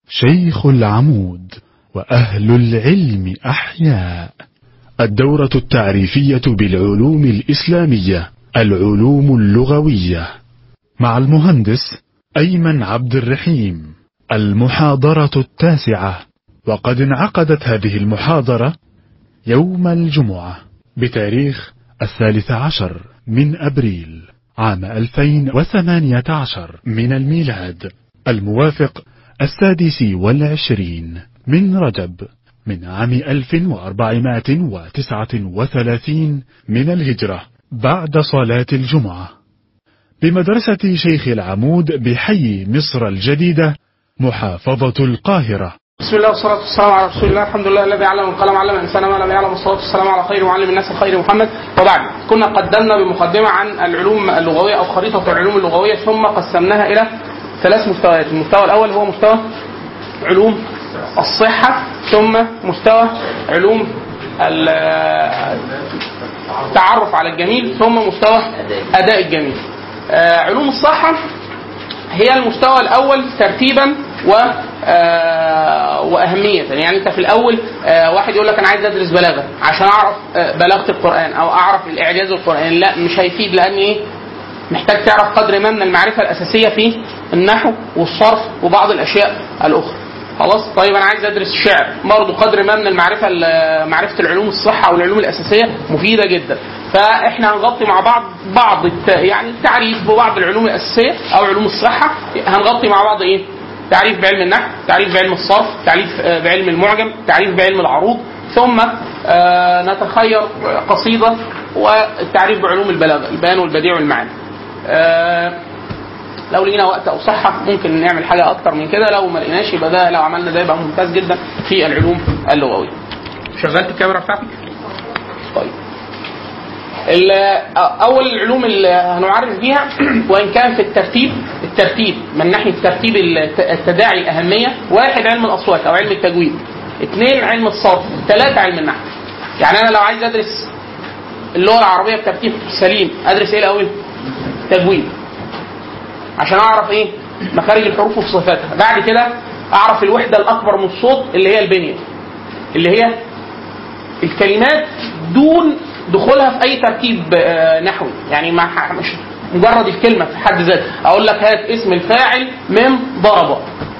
شيخ العمود وأهل العلم أحياء الدورة التعريفية بالعلوم الإسلامية العلوم اللغوية مع المهندس أيمن عبد الرحيم المحاضرة التاسعة وقد انعقدت هذه المحاضرة يوم الجمعة بتاريخ الثالث عشر من أبريل عام 2018 من الميلاد الموافق السادس والعشرين من رجب من عام 1439 من الهجرة بعد صلاة الجمعة بمدرسة شيخ العمود بحي مصر الجديدة محافظة القاهرة بسم الله والصلاة والسلام على رسول الله الحمد لله الذي علم القلم علم الإنسان ما لم يعلم الصلاة والسلام على خير معلم الناس الخير محمد وبعد كنا قدمنا بمقدمة عن العلوم اللغوية أو خريطة العلوم اللغوية ثم قسمناها إلى ثلاث مستويات المستوى الأول هو مستوى علوم الصحة ثم مستوى علوم التعرف على الجميل ثم مستوى أداء الجميل آه، علوم الصحة هي المستوى الأول ترتيبا و آه، وأهمية يعني أنت في الأول آه، واحد يقول لك أنا عايز أدرس بلاغة عشان أعرف آه، بلاغة القرآن أو أعرف الإعجاز القرآني لا مش هيفيد لأن إيه محتاج تعرف قدر ما من المعرفة الأساسية في النحو والصرف وبعض الأشياء الأخرى خلاص طيب انا عايز ادرس الشعر برضه قدر ما من المعرفه معرفه العلوم الصحه والعلوم الاساسيه مفيده جدا فاحنا هنغطي مع بعض بعض الت... يعني التعريف ببعض العلوم الاساسيه او علوم الصحه هنغطي مع بعض ايه تعريف بعلم النحو تعريف بعلم الصرف تعريف آه، بعلم المعجم تعريف بعلم العروض ثم آه، نتخير قصيده والتعريف بعلوم البلاغه البيان والبديع والمعاني آه، لو لقينا وقت او صحه ممكن نعمل حاجه اكتر من كده لو ما لقيناش يبقى ده لو عملنا ده يبقى ممتاز جدا في العلوم اللغويه. شغلت الكاميرا بتاعتك؟ طيب. ال- اول العلوم اللي هنعرف بيها وان كان في الترتيب الترتيب من ناحيه ترتيب الت- التداعي الاهميه واحد علم الاصوات او علم التجويد اثنين علم الصرف ثلاثه علم النحو يعني انا لو عايز ادرس اللغه العربيه بترتيب سليم ادرس ايه الاول؟ تجويد عشان اعرف ايه مخارج الحروف وصفاتها بعد كده اعرف الوحده الاكبر من الصوت اللي هي البنيه اللي هي الكلمات دون دخولها في اي ترتيب آه، نحوي يعني ما ح- مش مجرد الكلمه في حد ذاتها اقول لك هات اسم الفاعل من ضرب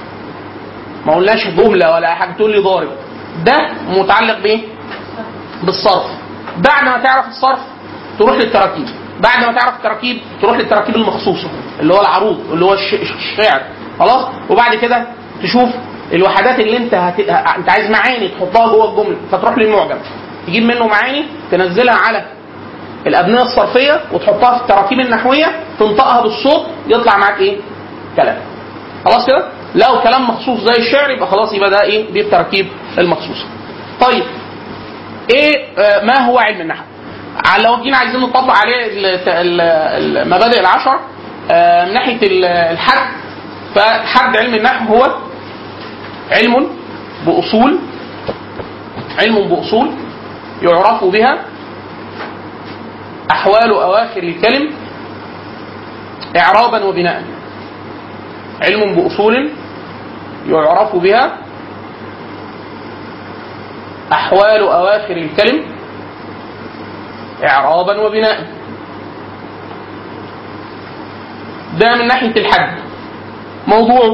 ما قلناش جمله ولا حاجه تقول لي ضارب ده متعلق بايه بالصرف بعد ما تعرف الصرف تروح للتراكيب بعد ما تعرف التراكيب تروح للتراكيب المخصوصه اللي هو العروض اللي هو الش- الشعر خلاص وبعد كده تشوف الوحدات اللي انت هت... ه- انت عايز معاني تحطها جوه الجمله فتروح للمعجم تجيب منه معاني تنزلها على الابنيه الصرفيه وتحطها في التراكيب النحويه تنطقها بالصوت يطلع معاك ايه؟ كلام خلاص كده؟ لو كلام مخصوص زي الشعر يبقى خلاص يبقى ده ايه؟ دي التراكيب المخصوصه. طيب ايه آه، ما هو علم النحو؟ على- لو جينا عايزين نطبق عليه ال- ال- المبادئ العشر آه، من ناحيه ال- الحد فحد علم النحو هو علم باصول علم باصول يعرف بها احوال اواخر الكلم اعرابا وبناء علم باصول يعرف بها احوال اواخر الكلم اعرابا وبناء ده من ناحيه الحد موضوع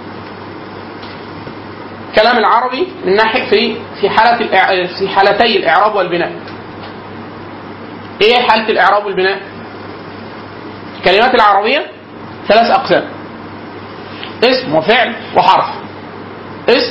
كلام العربي من ناحيه في في حاله الإع- في حالتي الاعراب والبناء ايه حاله الاعراب والبناء الكلمات العربيه ثلاث اقسام اسم وفعل وحرف اسم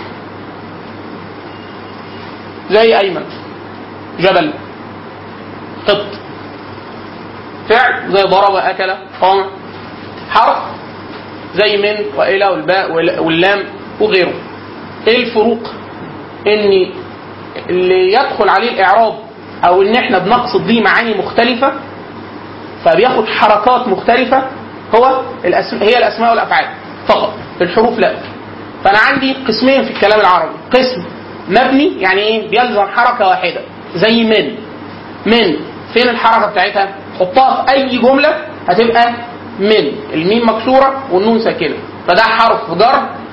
زي ايمن جبل قط فعل زي ضرب اكل قام حرف زي من والى والباء وال- واللام وغيره ايه الفروق ان اللي يدخل عليه الاعراب او ان احنا بنقصد بيه معاني مختلفه فبياخد حركات مختلفه هو الأسم... هي الاسماء والافعال فقط الحروف لا فانا عندي قسمين في الكلام العربي قسم مبني يعني ايه بيلزم حركه واحده زي من من فين الحركه بتاعتها حطها في اي جمله هتبقى من الميم مكسوره والنون ساكنه فده حرف جر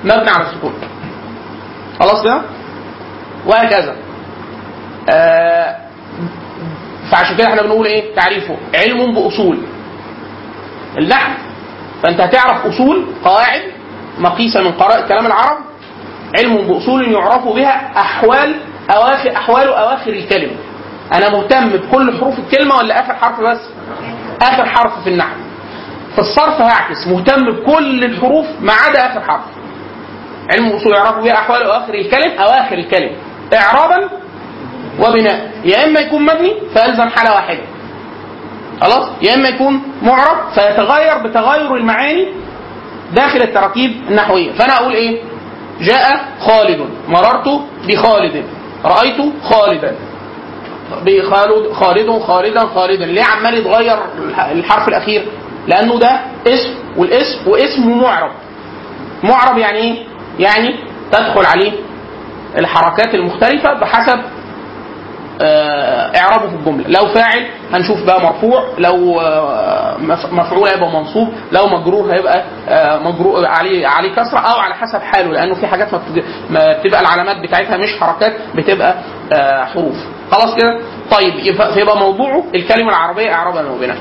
مبني على السكون خلاص كده وهكذا آه فعشان كده احنا بنقول ايه تعريفه علم باصول النحو فانت هتعرف اصول قواعد مقيسه من قراءة كلام العرب علم باصول يعرف بها احوال اواخر احوال اواخر الكلمه انا مهتم بكل حروف الكلمه ولا اخر حرف بس اخر حرف في النحو في الصرف هعكس مهتم بكل الحروف ما عدا اخر حرف علم الاصول يعرف بها احوال اواخر الكلم اواخر الكلم اعرابا وبناء يا اما يكون مبني فيلزم حاله واحده خلاص يا اما يكون معرب فيتغير بتغير المعاني داخل التراكيب النحويه فانا اقول ايه جاء خالد مررت بخالد رايت خالدا بخالد خالد خالدا خالدا ليه عمال يتغير الحرف الاخير لانه ده اسم والاسم واسم معرب معرب يعني ايه يعني تدخل عليه الحركات المختلفة بحسب آه، اعرابه في الجمله لو فاعل هنشوف بقى مرفوع لو آه، مف- مفعول هيبقى منصوب لو مجرور هيبقى آه، مجرور عليه عليه كسره او على حسب حاله لانه في حاجات ما بتج- ما بتبقى العلامات بتاعتها مش حركات بتبقى آه، حروف خلاص كده طيب يبقى فيبقى موضوعه الكلمه العربيه اعرابا وبناء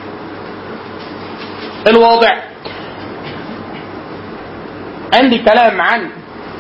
الواضع عندي كلام عن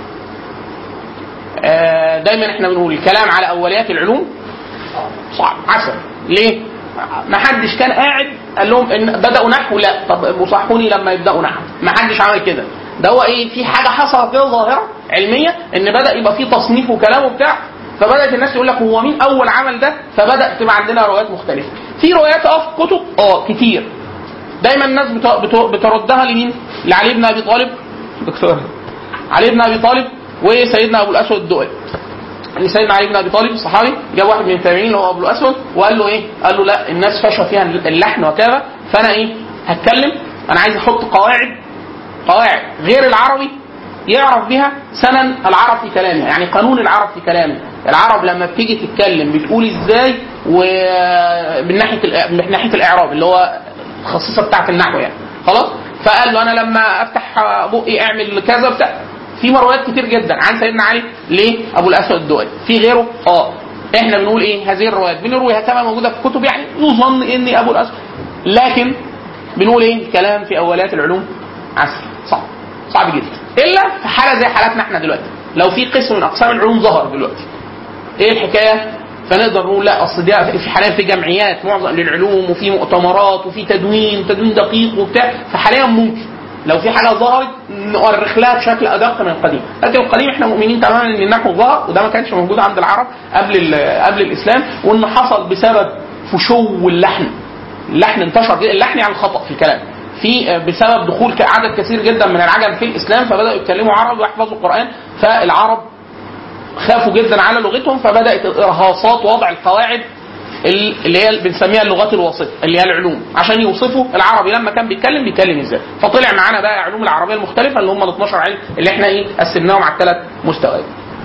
آه، دايما احنا بنقول الكلام على اوليات العلوم صعب عسل ليه؟ ما حدش كان قاعد قال لهم ان بداوا نحو لا طب وصحوني لما يبداوا نحو ما حدش عمل كده ده هو ايه في حاجه حصلت كده ظاهره علميه ان بدا يبقى في تصنيف وكلام وبتاع فبدات الناس يقول لك هو مين اول عمل ده فبدا تبقى عندنا روايات مختلفه في روايات اه في كتب اه كتير دايما الناس بت- بت- بتردها لمين؟ لعلي بن ابي طالب دكتور علي بن ابي طالب وسيدنا ابو الاسود الدؤلي ان سيدنا علي بن ابي طالب الصحابي جاب واحد من التابعين اللي هو ابو الاسود وقال له ايه؟ قال له لا الناس فشى فيها اللحن وكذا فانا ايه؟ هتكلم انا عايز احط قواعد قواعد غير العربي يعرف بها سنن العرب في كلامه يعني قانون العرب في كلامه العرب لما بتيجي تتكلم بتقول ازاي ومن ناحيه الإع- من ناحيه الاعراب اللي هو الخصيصه بتاعه النحو يعني خلاص فقال له انا لما افتح بقي اعمل كذا بتاع في مرويات كتير جدا عن سيدنا علي ليه ابو الاسود الدؤلي في غيره اه احنا بنقول ايه هذه الروايات بنرويها كما موجوده في الكتب يعني يظن اني ابو الاسود لكن بنقول ايه الكلام في اوليات العلوم عسل صعب صعب جدا الا في حاله زي حالاتنا احنا دلوقتي لو في قسم من اقسام العلوم ظهر دلوقتي ايه الحكايه فنقدر نقول لا اصل ده في حاليا في جمعيات معظم للعلوم وفي مؤتمرات وفي تدوين تدوين دقيق وبتاع فحاليا ممكن لو في حاجه ظهرت نؤرخ لها بشكل ادق من القديم، لكن القديم احنا مؤمنين تماما ان النحو ظهر وده ما كانش موجود عند العرب قبل ال- قبل الاسلام وان حصل بسبب فشو اللحن. اللحن انتشر جدا، اللحن يعني الخطا في الكلام. في بسبب دخول ك- عدد كثير جدا من العجم في الاسلام فبداوا يتكلموا عربي ويحفظوا القران فالعرب خافوا جدا على لغتهم فبدات ارهاصات وضع القواعد ال- اللي هي بنسميها اللغات الوسطى اللي هي العلوم عشان يوصفوا العربي لما كان بيتكلم بيتكلم ازاي فطلع معانا بقى علوم العربيه المختلفه اللي هم ال 12 علم اللي احنا ايه قسمناهم على الثلاث مستويات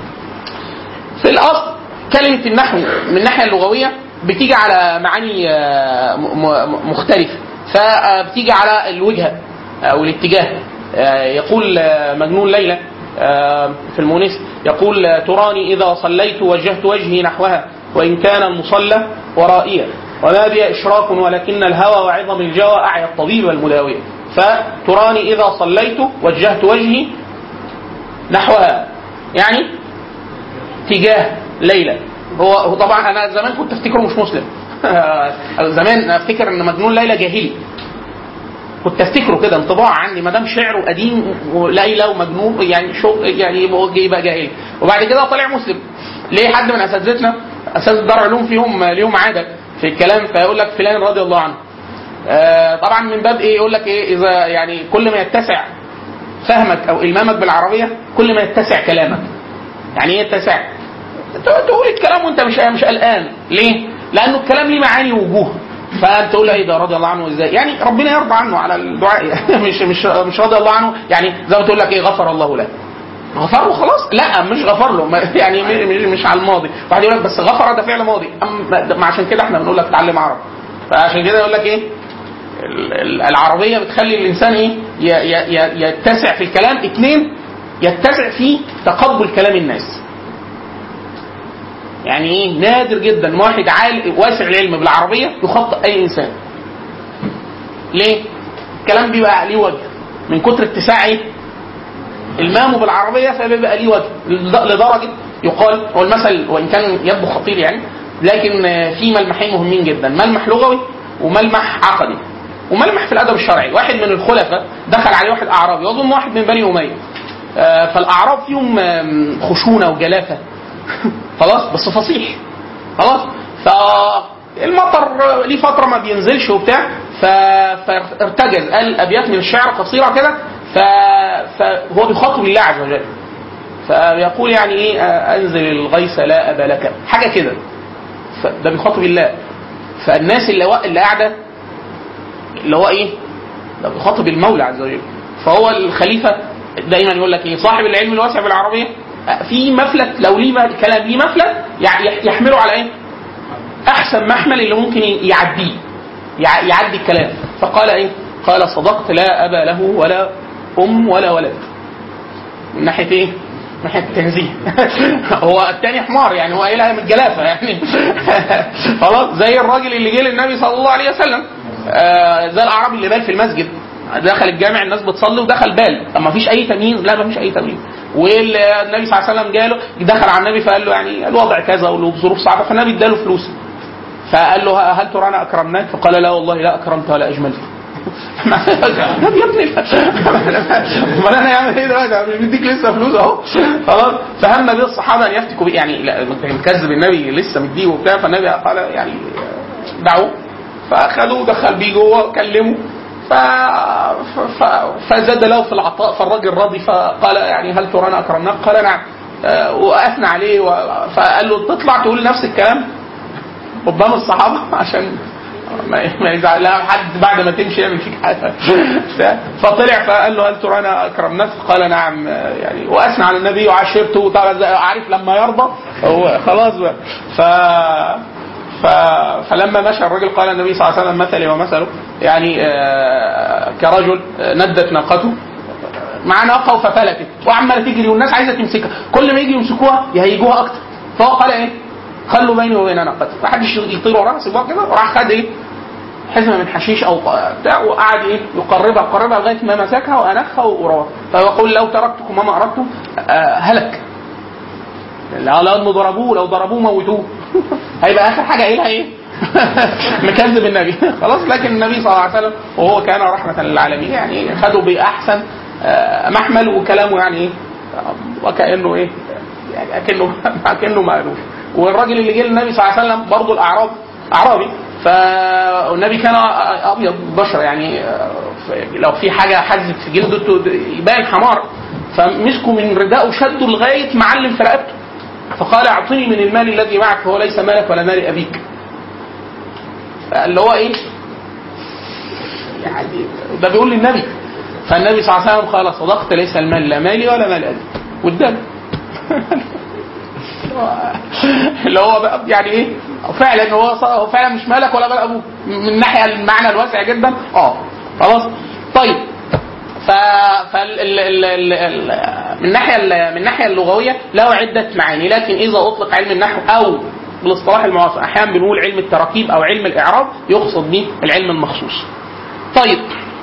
في الاصل كلمه النحو من الناحيه اللغويه بتيجي على معاني آه، م- م- مختلفه فبتيجي على الوجهه او الاتجاه آه، يقول آه، مجنون ليلى آه، في المونس يقول آه، تراني اذا صليت وجهت وجهي نحوها وان كان المصلى ورائيا وما بي اشراك ولكن الهوى وعظم الجوى اعيا الطبيب المداوي فتراني اذا صليت وجهت وجهي نحوها يعني تجاه ليلى هو هو طبعا انا زمان كنت افتكره مش مسلم زمان افتكر ان مجنون ليلى جاهلي كنت افتكره كده انطباع عني ما دام شعره قديم وليلى ومجنون يعني شو يعني يبقى يبقى جاهلي وبعد كده طلع مسلم ليه حد من اساتذتنا اساتذه دار علوم فيهم ليهم عاده في الكلام فيقول لك فلان رضي الله عنه آه طبعا من باب ايه يقول لك ايه اذا يعني كل ما يتسع فهمك او المامك بالعربيه كل ما يتسع كلامك يعني ايه يتسع تقول الكلام وانت مش مش قلقان ليه لانه الكلام ليه معاني ووجوه فانت تقول ايه ده رضي الله عنه ازاي يعني ربنا يرضى عنه على الدعاء مش مش مش رضي الله عنه يعني زي ما تقول لك ايه غفر الله له غفر له خلاص لا مش غفر له ما- يعني مش, مش على الماضي واحد يقول لك بس غفر ده فعل ماضي أم ما عشان كده احنا بنقول لك اتعلم عربي فعشان كده يقول لك ايه ال- ال- العربيه بتخلي الانسان ايه ي- ي- ي- يتسع في الكلام اثنين يتسع فيه تقبل كلام الناس يعني ايه نادر جدا واحد عال واسع العلم بالعربيه يخطئ اي انسان ليه الكلام بيبقى ليه وجه من كتر اتساع ايه المامه بالعربيه فبيبقى ليه وجه لدرجه يقال هو المثل وان كان يبدو خطير يعني لكن في ملمحين مهمين جدا ملمح لغوي وملمح عقدي وملمح في الادب الشرعي واحد من الخلفاء دخل عليه واحد اعرابي واظن واحد من بني اميه آه، فالاعراب فيهم آم، خشونه وجلافه خلاص بس فصيح خلاص فالمطر ليه فتره ما بينزلش وبتاع ف- فارتجز قال ابيات من الشعر قصيره كده ف- فهو بيخاطب الله عز وجل فيقول يعني ايه آه، انزل الغيث لا ابا لك حاجه كده فده بيخاطب الله فالناس اللي وا- اللي قاعده اللي هو ايه؟ ده بيخاطب المولى عز وجل فهو الخليفه دايما يقول لك ايه؟ صاحب العلم الواسع بالعربيه آه، في مفلت لو ليه م- كلام ليه مفلت يع- يح- يحمله على ايه؟ احسن محمل اللي ممكن ي- يعديه يع- يعدي الكلام فقال ايه؟ قال صدقت لا ابا له ولا ام ولا ولد من ناحيه ايه؟ من ناحيه التنزيه هو الثاني حمار يعني هو قايلها من الجلافه يعني خلاص زي الراجل اللي جه للنبي صلى الله عليه وسلم آه زي الاعرابي اللي بال في المسجد دخل الجامع الناس بتصلي ودخل بال طب ما فيش اي تمييز لا ما فيش اي تمييز والنبي صلى الله عليه وسلم جاله دخل على النبي فقال له يعني الوضع كذا والظروف صعبه فالنبي اداله فلوس فقال له هل ترانا اكرمناك؟ فقال لا والله لا اكرمت ولا اجملت. طب يا ابني امال انا اعمل ايه دلوقتي؟ أنا مش مديك لسه فلوس اهو خلاص فهم به الصحابه ان يفتكوا بيه يعني لا مكذب النبي لسه مديه وبتاع فالنبي قال يعني دعوه فاخذوه ودخل بيه جوه وكلمه ف... ف... فزاد له في العطاء فالراجل راضي فقال يعني هل ترانا اكرمناك؟ قال نعم آه، واثنى عليه و... فقال له تطلع تقول نفس الكلام قدام الصحابه عشان ما ما يزعل لا حد بعد ما تمشي يعمل فيك حاجه ف- فطلع فقال له هل ترانا اكرمناك؟ قال نعم يعني واثنى على النبي وعشرته طبعا زي- عارف لما يرضى هو خلاص بقى ف ف... فلما مشى الرجل قال النبي صلى الله عليه وسلم مثلي ومثله يعني آه، كرجل آه، ندت ناقته مع ناقه ففلتت وعماله تجري والناس عايزه تمسكها كل ما يجي يمسكوها يهيجوها اكتر فهو قال ايه؟ خلوا بيني وبين ناقتي ما حدش يطير وراها سيبوها كده وراح خد ايه؟ حزمه من حشيش او بتاع وقعد ايه يقربها يقربها لغايه ما مسكها وانخها وراها فيقول لو تركتكم وما اردتم آه، هلك لا لو ضربوه لو ضربوه موتوه هيبقى اخر حاجه قايلها ايه؟ مكذب النبي خلاص لكن النبي صلى الله عليه وسلم وهو كان رحمه للعالمين يعني خدوا باحسن آه، محمل وكلامه يعني ايه آه، وكانه ايه يعني اكنه اكنه ما قالوش والراجل اللي جه للنبي صلى الله عليه وسلم برضه الاعراب اعرابي فالنبي كان ابيض بشره يعني آه، ف- لو في حاجه حزت في جلده ت- يبان حمار فمسكوا من رداءه شدوا لغايه معلم في رقبته فقال اعطني من المال الذي معك فهو ليس مالك ولا مال ابيك اللي هو ايه يعني ده بيقول للنبي فالنبي صلى الله عليه وسلم قال صدقت ليس المال لا مالي ولا مال ابي واداله اللي هو بقى يعني ايه فعلا هو ص- هو فعلا مش مالك ولا مال ابوك من ناحيه المعنى الواسع جدا اه خلاص طيب ف فال... ال... ال... ال... ال... من الناحيه ال... من الناحيه اللغويه له عده معاني لكن اذا اطلق علم النحو او بالاصطلاح المعاصر احيانا بنقول علم التراكيب او علم الاعراب يقصد به العلم المخصوص. طيب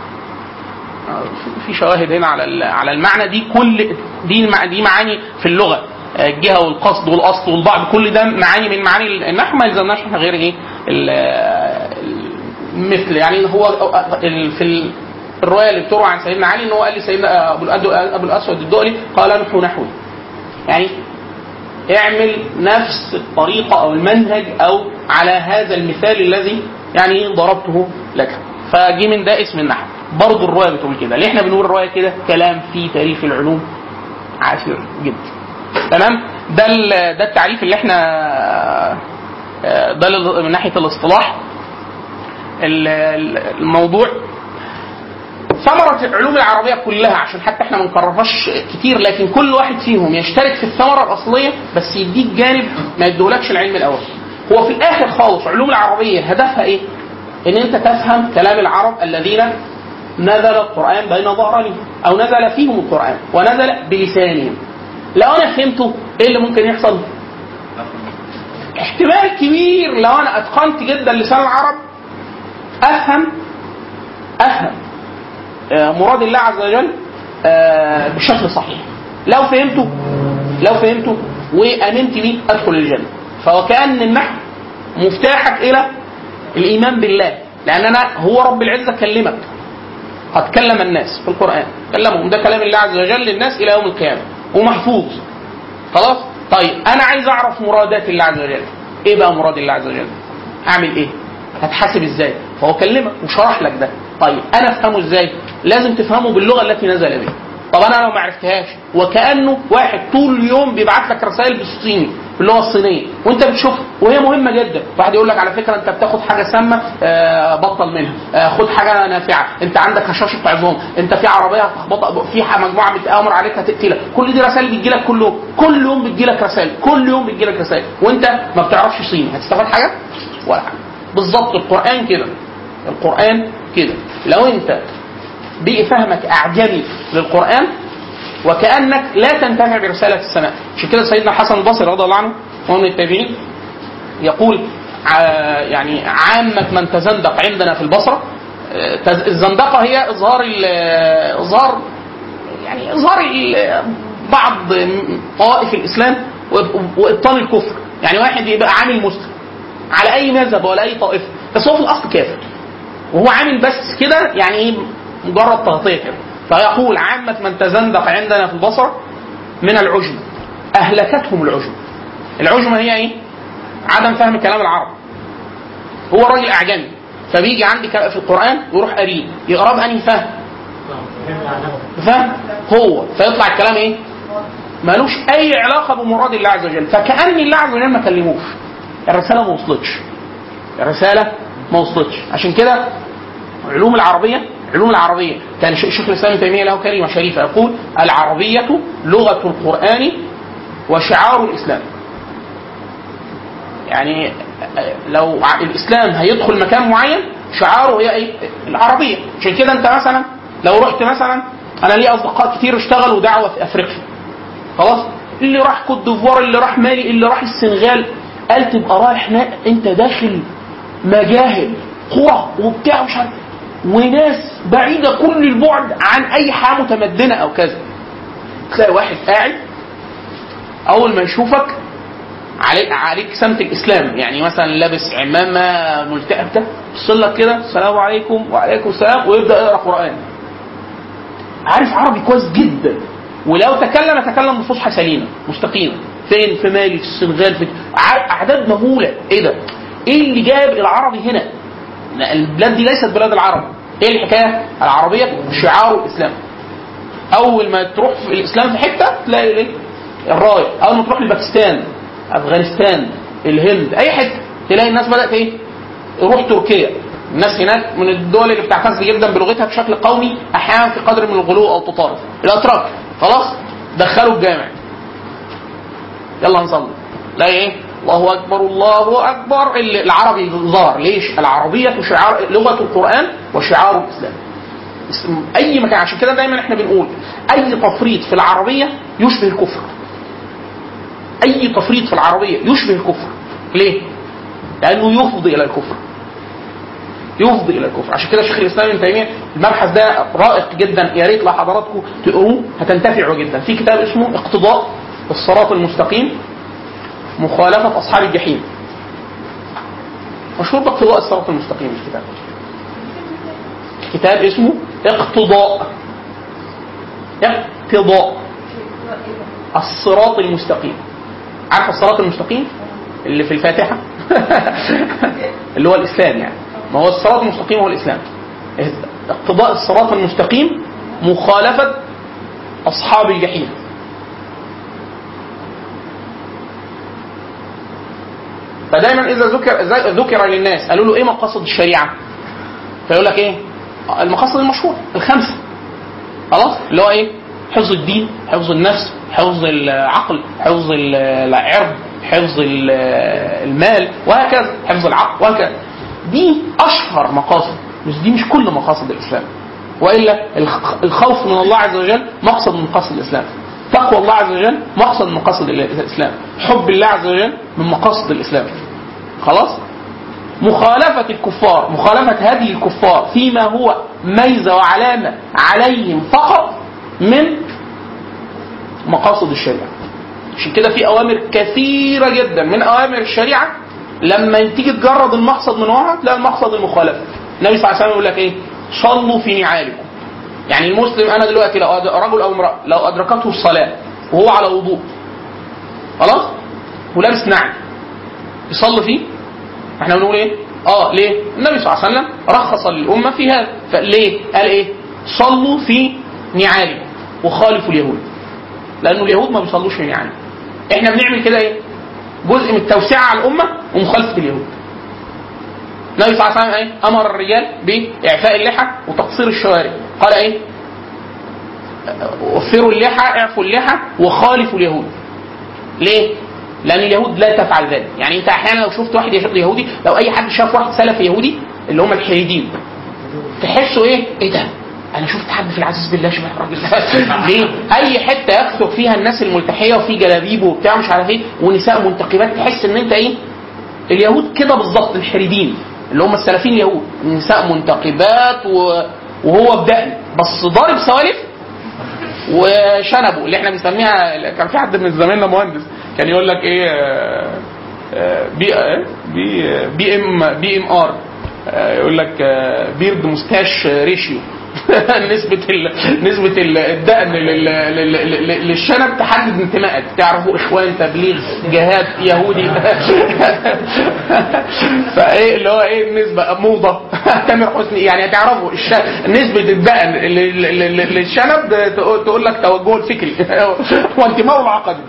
في شواهد هنا على ال- على المعنى دي كل دي مع- دي معاني في اللغه الجهه والقصد والاصل والبعض كل ده معاني من معاني النحو ما يلزمناش احنا غير ايه ال- ال- مثل يعني هو ال- في ال- الروايه اللي بتروى عن سيدنا علي ان هو قال لسيدنا ابو الأد- ابو الاسود الدؤلي قال نحو نحوي يعني اعمل نفس الطريقه او المنهج او على هذا المثال الذي يعني ضربته لك فجي من ده اسم النحو برضه الروايه بتقول كده ليه احنا بنقول الروايه كده كلام في تاريخ العلوم عسير جدا تمام ده ال- ده التعريف اللي احنا آه، ده ال- من ناحيه الاصطلاح ال- ال- الموضوع ثمرة العلوم العربية كلها عشان حتى احنا ما نكررهاش كتير لكن كل واحد فيهم يشترك في الثمرة الأصلية بس يديك جانب ما يديهولكش العلم الأول. هو في الآخر خالص علوم العربية هدفها إيه؟ إن أنت تفهم كلام العرب الذين نزل القرآن بين ظهرانهم أو نزل فيهم القرآن ونزل بلسانهم لو أنا فهمته إيه اللي ممكن يحصل؟ احتمال كبير لو أنا أتقنت جدا لسان العرب أفهم أفهم آه، مراد الله عز وجل آه، بشكل صحيح لو فهمته لو فهمته وامنت بيه ادخل الجنه فوكان النحو مفتاحك الى الايمان بالله لان انا هو رب العزه كلمك قد كلم الناس في القران كلمهم ده كلام الله عز وجل للناس الى يوم القيامه ومحفوظ خلاص طيب انا عايز اعرف مرادات الله عز وجل ايه بقى مراد الله عز وجل اعمل ايه هتحاسب ازاي فهو كلمك وشرح لك ده طيب انا افهمه ازاي لازم تفهمه باللغه التي نزل بها طب انا لو ما عرفتهاش وكانه واحد طول اليوم بيبعت لك رسائل بالصيني باللغه الصينيه وانت بتشوفها وهي مهمه جدا واحد يقول لك على فكره انت بتاخد حاجه سامه آه بطل منها آه خد حاجه نافعه انت عندك هشاشه عظام انت في عربيه هتخبط في مجموعه بتامر عليك هتقتلك كل دي رسائل بتجي لك كل يوم كل يوم بتجي لك رسائل كل يوم بتجي لك رسائل وانت ما بتعرفش صيني هتستفاد حاجه ولا حاجه بالظبط القران كده القران كده لو انت بقي فهمك اعجمي للقران وكانك لا تنتفع برساله السماء عشان كده سيدنا الحسن البصري رضي الله عنه وهو من التابعين يقول ع- يعني عامة من تزندق عندنا في البصرة آه، تز- الزندقة هي إظهار ال- إظهار يعني إظهار ال- بعض طوائف الإسلام وإب- وإبطال الكفر يعني واحد يبقى عامل مسلم على أي مذهب ولا أي طائفة بس هو في الأصل كافر وهو عامل بس كده يعني ايه مجرد تغطيه كده فيقول عامة من تزندق عندنا في البصرة من العجم أهلكتهم العجم العجمة هي إيه؟ عدم فهم كلام العرب هو راجل أعجمي فبيجي عندي ك- في القرآن ويروح قاريه يقرأ بأنهي فهم فهم هو فيطلع الكلام إيه؟ مالوش أي علاقة بمراد الله عز وجل فكأن الله عز وجل ما كلموش الرسالة ما وصلتش الرسالة ما وصلتش عشان كده علوم العربية علوم العربية كان ش- شيخ الإسلام ابن تيمية له كلمة شريفة يقول العربية لغة القرآن وشعار الإسلام يعني لو ع- الإسلام هيدخل مكان معين شعاره هي إيه؟ العربية عشان كده أنت مثلا لو رحت مثلا أنا لي أصدقاء كتير اشتغلوا دعوة في أفريقيا خلاص اللي راح كوت ديفوار اللي راح مالي اللي راح السنغال قال تبقى رايح نا... انت داخل مجاهل قرى وبتاع مش عارف وناس بعيده كل البعد عن اي حياه متمدنه او كذا تلاقي واحد قاعد اول ما يشوفك عليك عليك سمت الاسلام يعني مثلا لابس عمامه ملتئم ده يبص لك كده السلام عليكم وعليكم السلام ويبدا يقرا قران عارف عربي كويس جدا ولو تكلم تكلم بفصحى سليمه مستقيمه فين في مالي في السنغال في ع- اعداد مهوله ايه ده؟ ايه اللي جاب العربي هنا؟ لا، البلاد دي ليست بلاد العرب ايه الحكايه؟ العربيه شعار الاسلام اول ما تروح في الاسلام في حته تلاقي ايه؟ الرايه اول ما تروح لباكستان افغانستان الهند اي حته تلاقي الناس بدات ايه؟ روح تركيا الناس هناك من الدول اللي بتعتز جدا بلغتها بشكل قومي احيانا في قدر من الغلو او التطرف الاتراك خلاص دخلوا الجامع يلا نصلي لا ايه الله اكبر الله اكبر ال- العربي ظهر ليش العربيه شعار لغه القران وشعار الاسلام اسم- اي مكان عشان كده دايما احنا بنقول اي تفريط في العربيه يشبه الكفر اي تفريط في العربيه يشبه الكفر ليه لانه يفضي الى الكفر يفضي الى الكفر عشان كده شيخ الاسلام ابن تيميه المبحث ده رائق جدا يا ريت لو حضراتكم تقروه هتنتفعوا جدا في كتاب اسمه اقتضاء الصراط المستقيم مخالفه اصحاب الجحيم مشهور باقتضاء الصراط المستقيم الكتاب كتاب اسمه اقتضاء اقتضاء الصراط المستقيم عارف الصراط المستقيم اللي في الفاتحه اللي هو الاسلام يعني ما هو الصراط المستقيم هو الاسلام اقتضاء الصراط المستقيم مخالفه اصحاب الجحيم فدايما اذا ذكر إذا ذكر للناس قالوا له ايه مقاصد الشريعه فيقول لك ايه المقاصد المشهوره الخمسه خلاص اللي هو ايه حفظ الدين حفظ النفس حفظ العقل حفظ العرض حفظ ال- المال وهكذا حفظ العقل وهكذا دي اشهر مقاصد بس دي مش كل مقاصد الاسلام والا الخ- الخوف من الله عز وجل مقصد من مقاصد الاسلام تقوى الله عز وجل مقصد من مقاصد الاسلام حب الله عز وجل من مقاصد الاسلام خلاص مخالفة الكفار مخالفة هدي الكفار فيما هو ميزة وعلامة عليهم فقط من مقاصد الشريعة عشان كده في أوامر كثيرة جدا من أوامر الشريعة لما تيجي تجرد المقصد من وراها تلاقي المقصد المخالفة النبي صلى الله عليه وسلم يقول لك إيه صلوا في نعالكم يعني المسلم أنا دلوقتي لو أد- رجل أو امرأة لو أدركته الصلاة وهو على وضوء خلاص ولابس نعل يصلي فيه احنا بنقول ايه؟ اه ليه؟ النبي صلى الله عليه وسلم رخص للامه في هذا فليه؟ قال ايه؟ صلوا في نعالكم وخالفوا اليهود لانه اليهود ما بيصلوش في نعالهم احنا بنعمل كده ايه؟ جزء من التوسعه على الامه ومخالفه اليهود النبي صلى الله عليه وسلم ايه؟ امر الرجال باعفاء اللحى وتقصير الشوارب قال ايه؟ وفروا اللحى اعفوا اللحى وخالفوا اليهود ليه؟ لان اليهود لا تفعل ذلك يعني انت احيانا لو شفت واحد يهودي لو اي حد شاف واحد سلفي يهودي اللي هم الحريدين تحسوا ايه ايه ده انا شفت حد في العزيز بالله شبه الراجل ده ليه اي حته يكثر فيها الناس الملتحيه وفي جلابيب وبتاع مش عارف ايه ونساء منتقبات تحس ان انت ايه اليهود كده بالظبط الحريدين اللي هم السلفيين اليهود نساء منتقبات و... وهو بدقن بس ضارب سوالف وشنبه اللي احنا بنسميها كان في حد من زمايلنا مهندس كان يقول لك ايه آه، آه، بي آه، بي بي ام بي ام ار آه، يقول لك آه، بيرد مستاش ريشيو نسبة ال... نسبة ال- الدقن لل... لل... لل- للشنب تحدد انتمائك تعرفوا اخوان تبليغ جهاد يهودي فايه اللي هو ايه النسبة موضة تامر حسني يعني هتعرفوا الش... نسبة الدقن لل- لل- لل- للشنب تقول تقول لك توجهه الفكري وانتمائه العقدي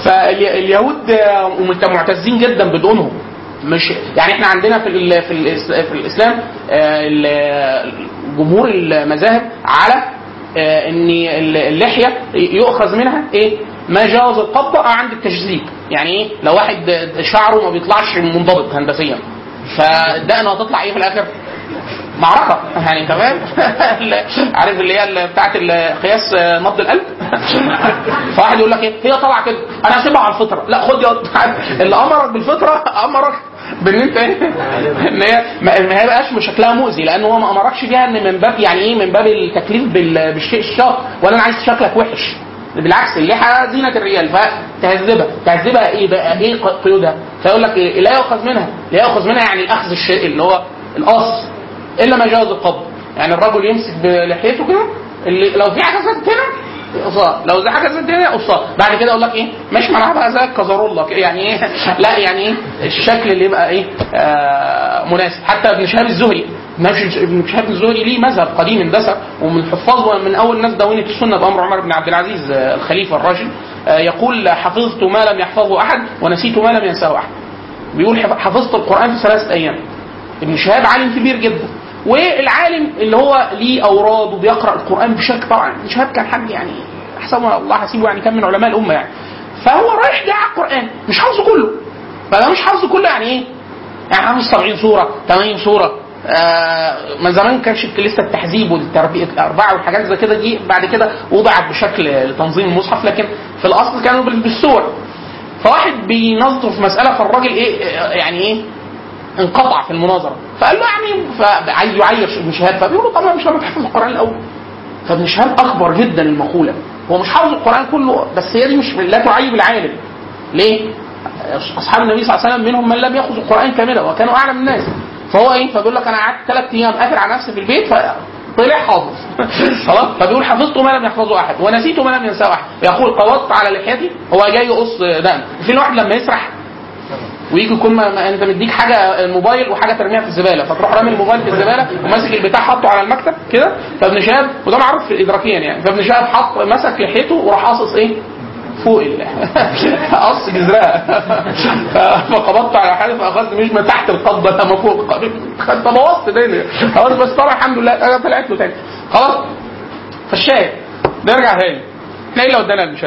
فاليهود معتزين جدا بدونهم مش يعني احنا عندنا في ال في, ال في الاسلام آه، ال- جمهور المذاهب على آه، ان اللحيه يؤخذ منها ايه ما جاوز القبضه او عند التجزيب يعني ايه لو واحد شعره ما بيطلعش منضبط هندسيا فالدقن هتطلع ايه في الاخر معركه يعني تمام عارف اللي هي اللي بتاعت قياس نبض القلب فواحد يقول لك ايه هي طالعه كده انا هسيبها على الفطره لا خد يا اللي امرك بالفطره امرك بان انت ايه ان هي ما ما هيبقاش شكلها مؤذي لان هو ما امركش بيها ان من باب يعني ايه من باب التكليف بال- بالشيء الشاق ولا انا عايز شكلك وحش بالعكس اللحى زينة الرجال فتهذبها تهذبها ايه بقى ايه قيودها فيقول لك إيه لا يؤخذ منها لا يؤخذ منها يعني الاخذ الشيء اللي هو القص الا ما جاوز القبض يعني الرجل يمسك بلحيته كده اللي لو في حاجه زادت هنا قصار لو زي حاجه زادت هنا قصار بعد كده اقول لك ايه مش معناها بقى زي الكزارولا كده، يعني ايه لا يعني ايه الشكل اللي يبقى ايه آه مناسب حتى ابن شهاب الزهري ابن ابن شهاب الزهري ليه مذهب قديم اندثر ومن حفاظ ومن اول الناس دونت السنه بامر عمر بن عبد العزيز آه، الخليفه الراشد آه، يقول حفظت ما لم يحفظه احد ونسيت ما لم ينساه احد بيقول حف- حفظت القران في ثلاثه ايام ابن شهاب عالم كبير جدا والعالم اللي هو ليه اوراد وبيقرا القران بشكل طبعا ابن شهاب كان حد يعني احسن الله حسيبه يعني كان من علماء الامه يعني فهو رايح جاي على القران مش حافظه كله فده مش حافظه كله يعني ايه؟ يعني حافظ 70 سوره 80 سوره آه من زمان كانش لسه التحزيب والتربيه الاربعه والحاجات زي كده دي بعد كده وضعت بشكل لتنظيم المصحف لكن في الاصل كانوا بال- بالسور فواحد بينظر في مساله فالراجل ايه يعني ايه انقطع في المناظره فقال له يعني فعايز يعيش ابن شهاب فبيقول له طب مش لما تحفظ القران الاول فابن شهاب اكبر جدا المقوله هو مش حافظ القران كله بس هي دي مش لا تعيب العالم ليه؟ اصحاب النبي صلى الله عليه وسلم منهم من لم ياخذ القران كاملا وكانوا اعلم الناس فهو ايه فبيقول لك انا قعدت ثلاث ايام قافل على نفسي في البيت فطلع حافظ خلاص فبيقول حفظت ما لم يحفظه احد ونسيت ما لم ينساه احد يقول قبضت على لحيتي هو جاي يقص دقن في الواحد لما يسرح ويجي يكون ما ما انت مديك حاجه الموبايل وحاجه ترميها في الزباله فتروح رامي الموبايل في الزباله وماسك البتاع حاطه على المكتب كده فابن شهاب وده معروف ادراكيا يعني فابن شهاب حط مسك لحيته وراح قاصص ايه؟ فوق ال قص جذرها فقبضت على حاجه فاخذت مش من تحت القبضه لما فوق خدت بوظت الدنيا خلاص بس طلع الحمد لله أنا طلعت له تاني خلاص فالشاهد نرجع تاني احنا ايه اللي ودانا مش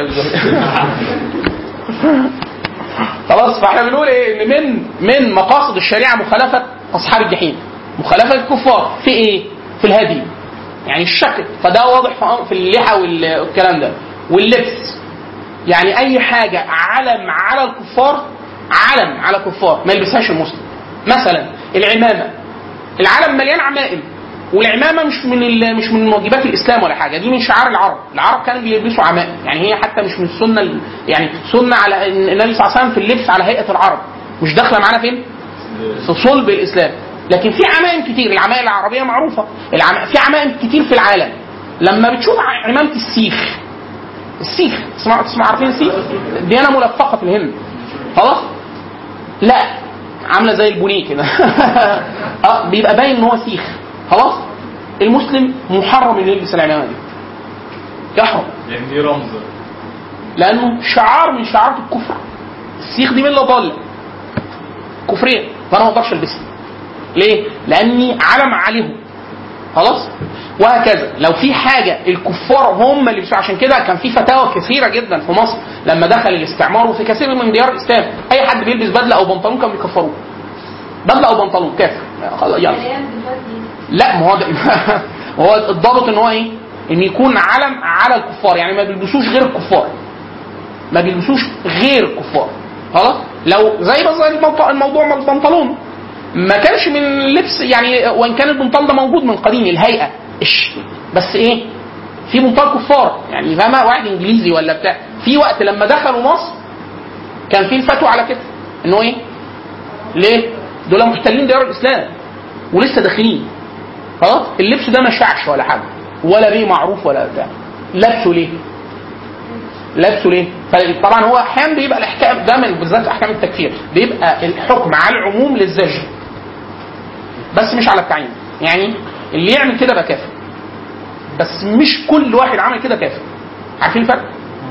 خلاص فاحنا بنقول ايه ان من من مقاصد الشريعه مخالفه اصحاب الجحيم مخالفه الكفار في ايه؟ في الهدي يعني الشكل فده واضح في- في اللحى وال- والكلام ده واللبس يعني اي حاجه علم على الكفار علم على الكفار ما يلبسهاش المسلم مثلا العمامه العالم مليان عمائم والعمامه مش من ال- مش من واجبات الاسلام ولا حاجه دي من شعار العرب العرب كانوا بيلبسوا عمائم يعني هي حتى مش من السنه ال- يعني سنه على إن النبي صلى الله عليه وسلم في اللبس على هيئه العرب مش داخله معانا فين في صلب الاسلام لكن في عمائم كتير العمائم العربيه معروفه العم... في عمائم كتير في العالم لما بتشوف ع- عمامه السيخ السيخ تسمع تسمع عارفين السيخ ديانه ملفقه في الهند خلاص لا عامله زي البونيه كده اه بيبقى باين ان هو سيخ خلاص المسلم محرم انه يلبس العمامه دي يحرم لان دي رمز لانه شعار من شعارات الكفر السيخ دي مله ضاله كفريه فانا ما اقدرش البسها ليه؟ لاني علم عليهم خلاص وهكذا لو في حاجه الكفار هم اللي بيسوا عشان كده كان في فتاوى كثيره جدا في مصر لما دخل الاستعمار وفي كثير من ديار الاسلام اي حد بيلبس بدله او بنطلون كانوا بيكفروه بدله او بنطلون كافر خلاص يلا لا ما هو ده هو الضابط ان هو ايه؟ ان يكون علم على الكفار يعني ما بيلبسوش غير الكفار ما بيلبسوش غير الكفار خلاص لو زي بس زي الموضوع- الموضوع البنطلون ما كانش من لبس يعني وان كان البنطال ده موجود من قديم الهيئه إش بس ايه في بنطال كفار يعني فاهمه واحد انجليزي ولا بتاع في وقت لما دخلوا مصر كان في الفتوى على كده انه ايه ليه دول محتلين ديار الاسلام ولسه داخلين خلاص اللبس ده ما شعش ولا حاجه ولا ليه معروف ولا بتاع لبسه ليه لبسه ليه؟ طبعا هو احيانا بيبقى الاحكام ده من بالذات احكام التكفير بيبقى الحكم على العموم للزجر بس مش على التعيين يعني اللي يعمل كده بقى كافر بس مش كل واحد عمل كده كافر عارفين الفرق؟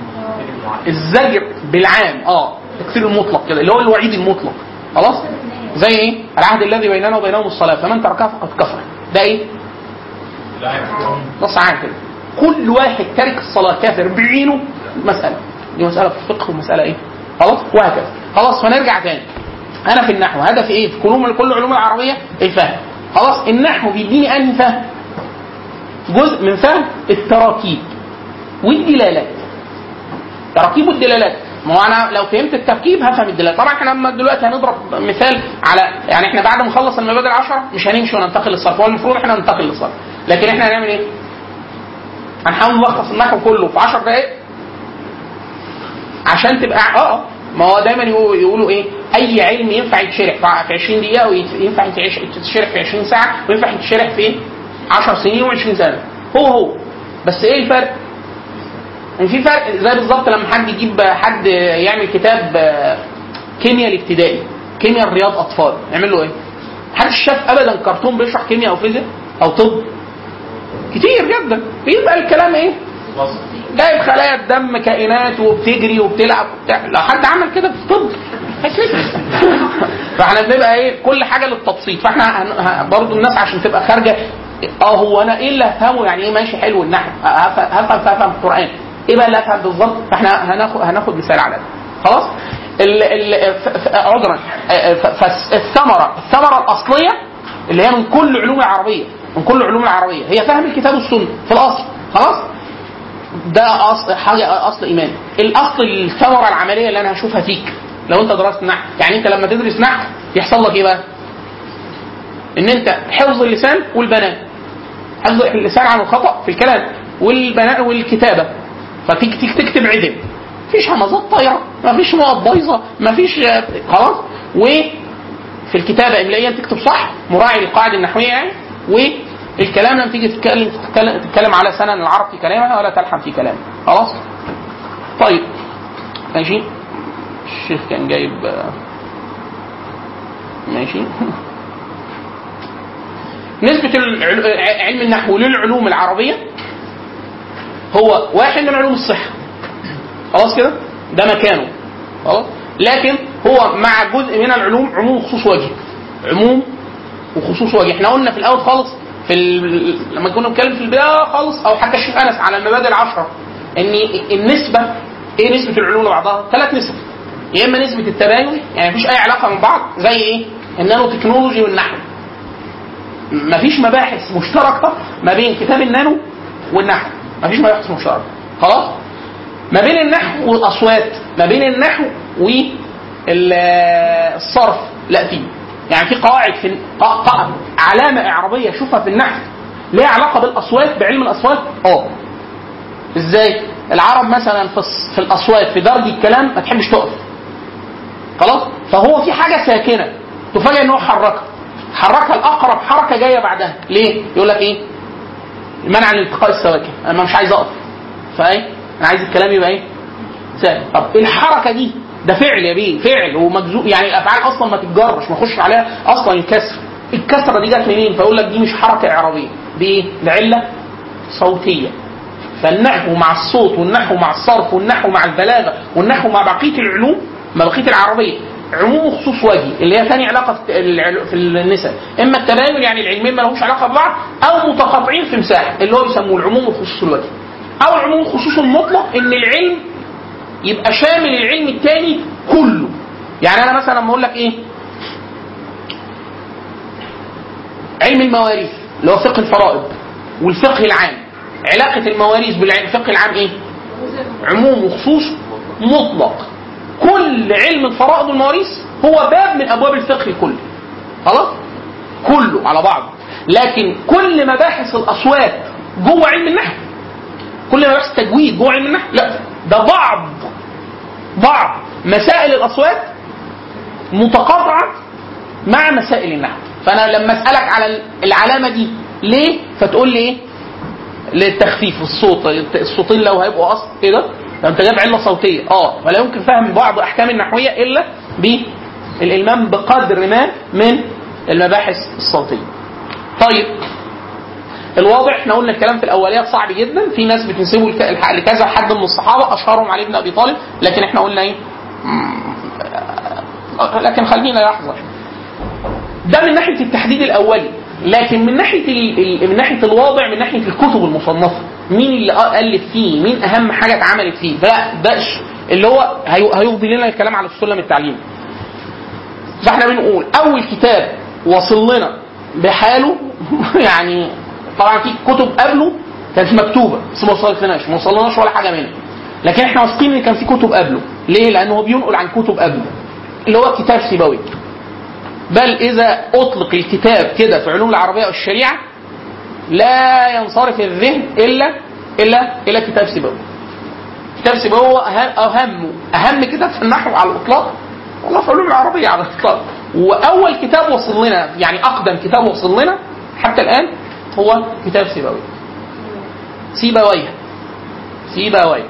الزجر بالعام اه التكفير المطلق كده اللي هو الوعيد المطلق خلاص؟ زي ايه؟ العهد الذي بيننا وبينهم الصلاه فمن تركها فقد كفر ده ايه؟ نص عام كده كل واحد تارك الصلاه كافر بعينه مساله دي مساله في الفقه ومساله ايه خلاص وهكذا خلاص فنرجع تاني انا في النحو هدفي ايه في كل كل العلوم العربيه الفهم خلاص النحو بيديني انهي فهم جزء من فهم التراكيب والدلالات تراكيب والدلالات ما هو انا لو فهمت التركيب هفهم الدلالات طبعا احنا لما دلوقتي هنضرب مثال على يعني احنا بعد ما نخلص المبادئ العشره مش هنمشي وننتقل للصرف هو المفروض احنا ننتقل للصرف لكن احنا هنعمل ايه؟ هنحاول نلخص النحو كله في 10 دقائق عشان تبقى اه اه ما هو دايما يقولوا, يقولوا ايه اي علم ينفع يتشرح في 20 دقيقه وينفع يتشرح في 20 ساعه وينفع يتشرح في 10 سنين و20 سنه هو هو بس ايه الفرق؟ يعني في فرق زي بالظبط لما حد يجيب حد يعمل كتاب آه، كيمياء الابتدائي كيمياء الرياض اطفال يعمل له ايه؟ محدش شاف ابدا كرتون بيشرح كيمياء او فيزياء او طب كتير جدا بيبقى الكلام ايه؟ جايب خلايا الدم كائنات وبتجري وبتلعب وبتاع لو حد عمل كده في الطب هيتلبس. فاحنا بنبقى ايه كل حاجه للتبسيط فاحنا هن- ه- برضو الناس عشان تبقى خارجه اه هو انا ايه اللي هفهمه يعني ايه ماشي حلو النحو هف- هفهم فهم القران ايه بقى اللي هفهم بالظبط فاحنا هناخد هناخد مثال على ده خلاص ال ال ف- ف- عذرا آه، ف- فالثمره الثمره الاصليه اللي هي من كل علوم العربيه من كل العلوم العربيه هي فهم الكتاب والسنه في الاصل خلاص ده اصل حاجه اصل ايمان الاصل الثمره العمليه اللي انا هشوفها فيك لو انت درست نحو يعني انت لما تدرس نحو يحصل لك ايه بقى ان انت حفظ اللسان والبنان حفظ اللسان عن الخطا في الكلام والبناء والكتابه فتيجي تيجي تكتب عدل مفيش همزات طايره مفيش نقط بايظه مفيش آه، خلاص وفي الكتابه املائيا تكتب صح مراعي القاعده النحويه يعني والكلام لما تيجي تتكلم تتكلم, تتكلم على سنن العرب في كلامها ولا تلحن في كلامها خلاص طيب ماشي الشيخ كان جايب آه، ماشي نسبة العل- علم النحو للعلوم العربية هو واحد من علوم الصحة خلاص كده ده مكانه خلاص لكن هو مع جزء من العلوم عموم وخصوص وجه عموم وخصوص وجه احنا قلنا في الاول خالص في ال... لما كنا بنتكلم في البدايه خالص او حتى الشيخ انس على المبادئ العشره ان النسبه ايه نسبه العلوم لبعضها؟ ثلاث نسب يا اما نسبه التباين يعني مفيش اي علاقه من بعض زي ايه؟ النانو تكنولوجي والنحو مفيش مباحث مشتركه ما بين كتاب النانو والنحو مفيش مباحث مشتركه خلاص ما بين النحو والاصوات ما بين النحو والصرف لا في يعني في قواعد في ق- ق- علامه اعرابيه اشوفها في النحو ليها علاقه بالاصوات بعلم الاصوات اه ازاي العرب مثلا في الص- في الاصوات في درج الكلام ما تحبش تقف خلاص فهو في حاجه ساكنه تفاجئ ان هو حركها حركها الاقرب حركه جايه بعدها ليه يقول لك ايه منع من التقاء السواكن انا مش عايز اقف فايه انا عايز الكلام يبقى ايه ساكن طب الحركه دي ده فعل يا بيه فعل ومجزوم يعني الافعال اصلا ما تتجرش ما يخش عليها اصلا الكسر الكسره دي جت منين فيقول لك دي مش حركه اعرابيه دي ايه ده عله صوتيه فالنحو مع الصوت والنحو مع الصرف والنحو مع البلاغه والنحو مع بقيه العلوم مع بقيه العربيه عموم وخصوص وجهي اللي هي ثاني علاقه في العلو- في النساء اما التباين يعني العلمين ما لهمش علاقه ببعض او متقاطعين في مساحه اللي هو بيسموه العموم والخصوص الوجهي او العموم والخصوص المطلق ان العلم يبقى شامل العلم الثاني كله يعني انا مثلا لما اقول لك ايه علم المواريث اللي هو فقه الفرائض والفقه العام علاقة المواريث بالفقه العام ايه؟ عموم وخصوص مطلق كل علم الفرائض والمواريث هو باب من ابواب الفقه الكلي خلاص؟ كله على بعضه لكن كل مباحث الاصوات جوه علم النحو كل مباحث التجويد جوه علم النحو لا ده بعض بعض مسائل الاصوات متقاطعه مع مسائل النحو فانا لما اسالك على العلامه دي ليه فتقول لي ايه للتخفيف الصوت الصوتين لو هيبقوا اصل ايه ده ده انت جايب عله صوتيه اه ولا يمكن فهم بعض احكام النحويه الا بالالمام بقدر ما من المباحث الصوتيه طيب الواضح احنا قلنا الكلام في الاوليات صعب جدا في ناس بتنسبه لك- الح- لكذا حد من الصحابه اشهرهم علي بن ابي طالب لكن احنا قلنا ايه مم، آه، لكن خلينا لحظه ده من ناحيه التحديد الاولي لكن من ناحيه ال... ال- من ناحيه الواضع من ناحيه الكتب المصنفه مين اللي الف فيه مين اهم حاجه اتعملت فيه لا ده ش- اللي هو هي- هيفضي لنا الكلام على السلم التعليمي فاحنا بنقول اول كتاب وصل لنا بحاله يعني طبعا في كتب قبله كانت مكتوبه بس ما وصلتلناش ما وصلناش ولا حاجه منها لكن احنا واثقين ان كان في كتب قبله ليه لانه هو بينقل عن كتب قبله اللي هو كتاب سيبوي بل اذا اطلق الكتاب كده في علوم العربيه والشريعه لا ينصرف الذهن الا الا الى كتاب سيبوي كتاب سيبوي هو أهم اهم اهم كتاب في النحو على الاطلاق والله في علوم العربيه على الاطلاق واول كتاب وصل لنا يعني اقدم كتاب وصل لنا حتى الان هو كتاب سيبوي سيبويه سيبويه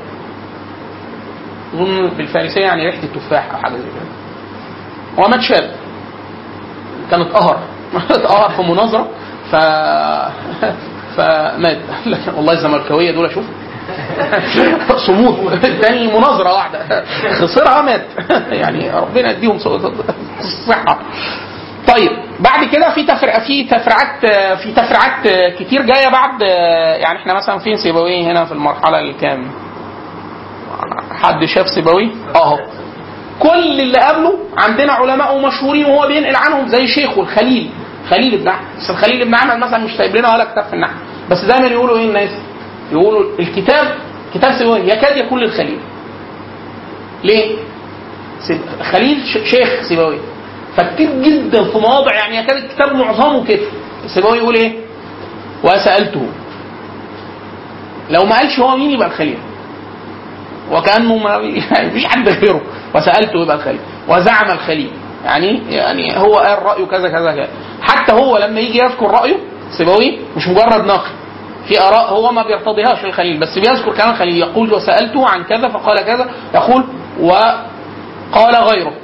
اظن بالفارسيه يعني ريحه التفاح او حاجه زي كده هو مات شاب كان اتقهر اتقهر في مناظره ف فمات والله الزملكاويه دول اشوف صمود تاني مناظره واحده خسرها مات يعني ربنا يديهم الصحه طيب بعد كده في تفرع في تفرعات في تفرعات كتير جايه بعد يعني احنا مثلا فين سيبويه هنا في المرحله الكام حد شاف سيبويه اهو كل اللي قبله عندنا علماء مشهورين وهو بينقل عنهم زي شيخه الخليل خليل بن احمد بس الخليل بن احمد مثلا مش سايب لنا ولا كتاب في النحو بس دايما يقولوا ايه الناس يقولوا الكتاب كتاب سيبويه يكاد يكون للخليل ليه سيب... خليل ش... شيخ سيبويه فكتير جدا في مواضع يعني يكاد الكتاب معظمه كده سيبويه يقول ايه وسالته لو ما قالش هو مين يبقى الخليل وكانه ما يعني مفيش حد غيره وسالته يبقى الخليل وزعم الخليل يعني يعني هو قال رايه كذا كذا كذا حتى هو لما يجي يذكر رايه سيبويه مش مجرد ناقل في اراء هو ما بيرتضيهاش الخليل بس بيذكر كلام الخليل يقول وسالته عن كذا فقال كذا يقول وقال غيره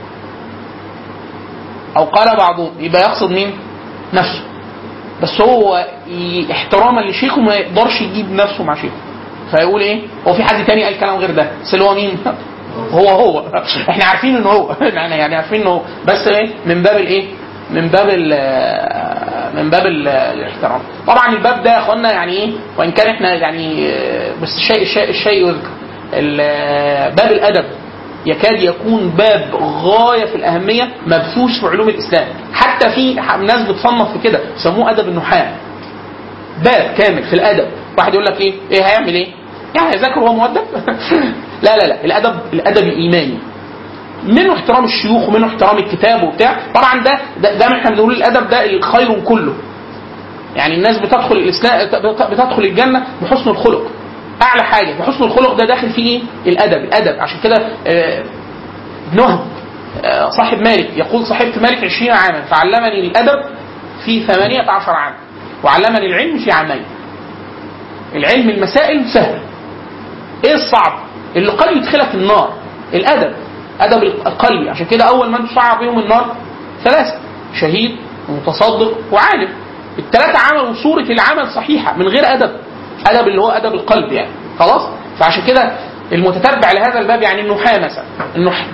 او قال بعضهم يبقى يقصد مين نفسه بس هو ي- احتراما لشيخه ما يقدرش يجيب نفسه مع شيخه فيقول ايه هو في حد تاني قال كلام غير ده بس اللي هو مين هو هو احنا عارفين ان هو يعني يعني عارفين ان هو بس ايه من باب الايه من باب ال من باب ال الاحترام طبعا الباب ده يا اخوانا يعني ايه وان كان احنا يعني آه، بس الشيء الشيء الشيء يذكر ال- باب الادب يكاد يكون باب غايه في الاهميه مبثوث في علوم الاسلام حتى في ناس بتصنف في كده يسموه ادب النحاة باب كامل في الادب واحد يقول لك ايه ايه هيعمل ايه يعني هيذاكر وهو مؤدب لا لا لا الادب الادب الايماني منه احترام الشيوخ ومنه احترام الكتاب وبتاع طبعا ده ده, ده احنا بنقول الادب ده الخير كله يعني الناس بتدخل الاسلام بتدخل الجنه بحسن الخلق اعلى حاجه بحسن الخلق ده داخل فيه ايه الادب الادب عشان كده آه، ابن وهب آه، صاحب مالك يقول صاحبت مالك عشرين عاما فعلمني الادب في ثمانية عشر عاما وعلمني العلم في عامين العلم المسائل سهل ايه الصعب اللي قد يدخلك النار الادب ادب القلبي عشان كده اول من تصعب بهم النار ثلاثه شهيد ومتصدق وعالم الثلاثه عملوا صوره العمل صحيحه من غير ادب ادب اللي هو ادب القلب يعني خلاص فعشان كده المتتبع لهذا الباب يعني النحاة مثلا النحاة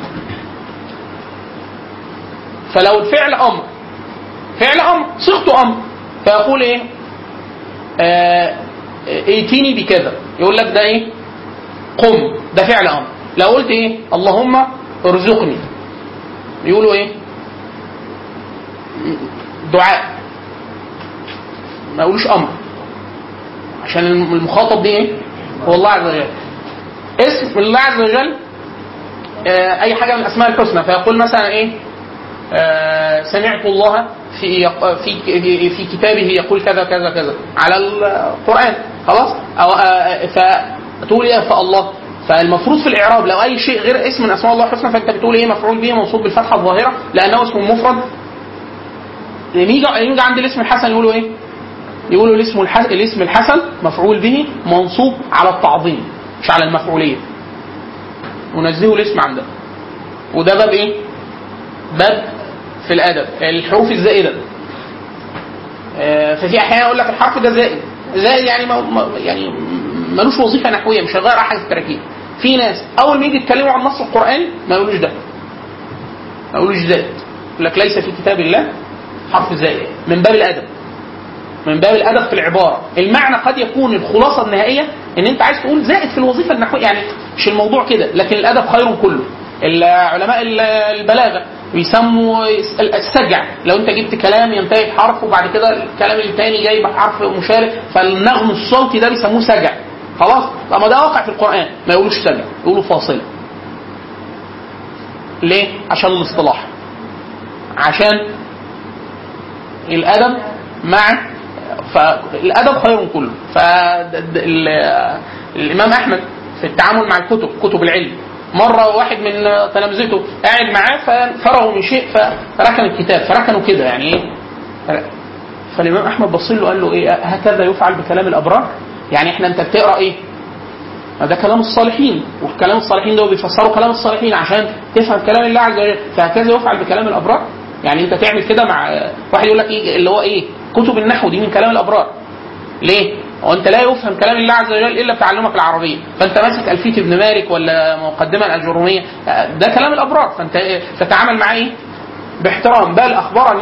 فلو الفعل امر فعل امر صيغته امر فيقول ايه آه ائتيني بكذا يقول لك ده ايه قم ده فعل امر لو قلت ايه اللهم ارزقني يقولوا ايه دعاء ما يقولوش امر عشان المخاطب دي ايه هو الله عز وجل اسم الله عز وجل آه اي حاجه من الاسماء الحسنى فيقول مثلا ايه آه سمعت الله في في في كتابه يقول كذا كذا كذا على القران خلاص او آه فتقول ايه فالله فالمفروض في الاعراب لو اي شيء غير اسم من اسماء الله الحسنى فانت بتقول ايه مفعول به منصوب بالفتحه الظاهره لانه اسم مفرد يجي يجي عند الاسم الحسن يقولوا ايه؟ يقولوا الاسم الحسن الاسم الحسن مفعول به منصوب على التعظيم مش على المفعوليه ونزهوا الاسم عن ده وده باب ايه؟ باب في الادب الحروف الزائده آه ففي احيانا يقول لك الحرف ده زائد زائد يعني ما يعني ملوش وظيفه نحويه مش هيغير احد التراكيب في ناس اول ما يجي يتكلموا عن النص القراني ما يقولوش ده ما يقولوش زائد يقول لك ليس في كتاب الله حرف زائد من باب الادب من باب الادب في العباره المعنى قد يكون الخلاصه النهائيه ان انت عايز تقول زائد في الوظيفه النحويه يعني مش الموضوع كده لكن الادب خير كله علماء البلاغه بيسموا السجع لو انت جبت كلام ينتهي بحرف وبعد كده الكلام الثاني جاي بحرف مشابه فالنغم الصوتي ده بيسموه سجع خلاص طب ما ده واقع في القران ما يقولوش سجع يقولوا فاصله ليه عشان الاصطلاح عشان الادب مع فالادب خير كله فالامام احمد في التعامل مع الكتب كتب العلم مره واحد من تلامذته قاعد معاه ففرغوا من شيء فركن الكتاب فركنوا كده يعني ايه فالامام احمد بص له قال له ايه هكذا يفعل بكلام الابرار يعني احنا انت بتقرا ايه ده كلام الصالحين وكلام الصالحين ده بيفسروا كلام الصالحين عشان تفهم كلام الله عز وجل فهكذا يفعل بكلام الابرار يعني انت تعمل كده مع واحد يقول لك ايه اللي هو ايه كتب النحو دي من كلام الابرار ليه وانت لا يفهم كلام الله عز وجل الا بتعلمك العربيه فانت ماسك الفيه ابن مالك ولا مقدمه الاجروميه ده كلام الابرار فانت تتعامل معاه ايه باحترام بل اخبرني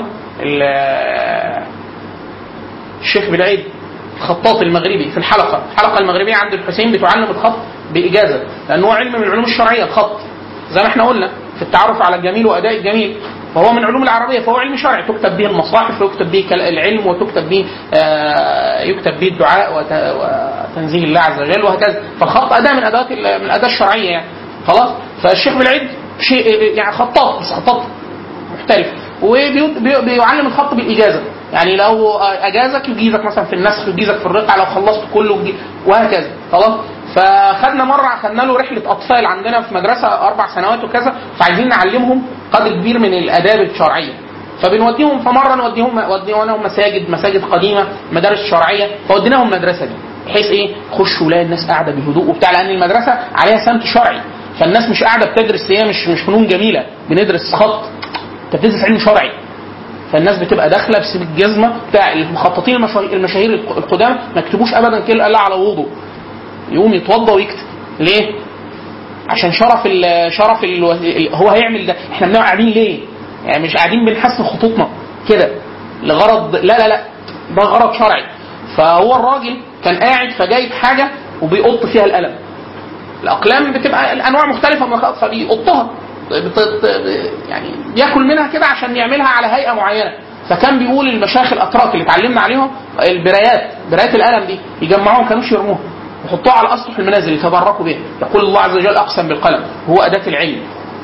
الشيخ بالعيد الخطاط المغربي في الحلقه الحلقه المغربيه عند الحسين بتعلم الخط باجازه لانه هو علم من العلوم الشرعيه الخط زي ما احنا قلنا في التعرف على الجميل واداء الجميل فهو من علوم العربيه فهو علم شرعي تكتب به المصاحف ويكتب به العلم وتكتب به آه يكتب به الدعاء وتنزيه الله عز وجل وهكذا فالخط اداه من ادوات من الاداه الشرعيه يعني خلاص فالشيخ بالعيد شيء يعني خطاط بس خطاط محترف وبيعلم الخط بالاجازه يعني لو اجازك يجيزك مثلا في النسخ يجيزك في الرقعه لو خلصت كله وهكذا خلاص فخدنا مره خدنا له رحله اطفال عندنا في مدرسه اربع سنوات وكذا فعايزين نعلمهم قدر كبير من الاداب الشرعيه فبنوديهم فمره نوديهم وديناهم مساجد مساجد قديمه مدارس شرعيه فوديناهم المدرسه دي بحيث ايه خشوا لا الناس قاعده بهدوء وبتاع لان المدرسه عليها سمت شرعي فالناس مش قاعده بتدرس هي مش مش فنون جميله بندرس خط انت بتدرس علم شرعي فالناس بتبقى داخله بسيب الجزمه بتاع المخططين المشاهير القدامى ما يكتبوش ابدا كلمه الا على وضوء يقوم يتوضا ويكتب ليه؟ عشان شرف ال شرف ال هو هيعمل ده احنا بنبقى قاعدين ليه؟ يعني مش قاعدين بنحسن خطوطنا كده لغرض لا لا لا ده غرض شرعي فهو الراجل كان قاعد فجايب حاجه وبيقط فيها القلم الاقلام بتبقى الانواع مختلفه من الخط فبيقطها بت- يعني بياكل منها كده عشان يعملها على هيئه معينه فكان بيقول المشايخ الاتراك اللي اتعلمنا عليهم البرايات برايات القلم دي يجمعوها ما كانوش يرموها يحطوها على اسطح المنازل يتبركوا بها يقول الله عز وجل اقسم بالقلم هو اداه العلم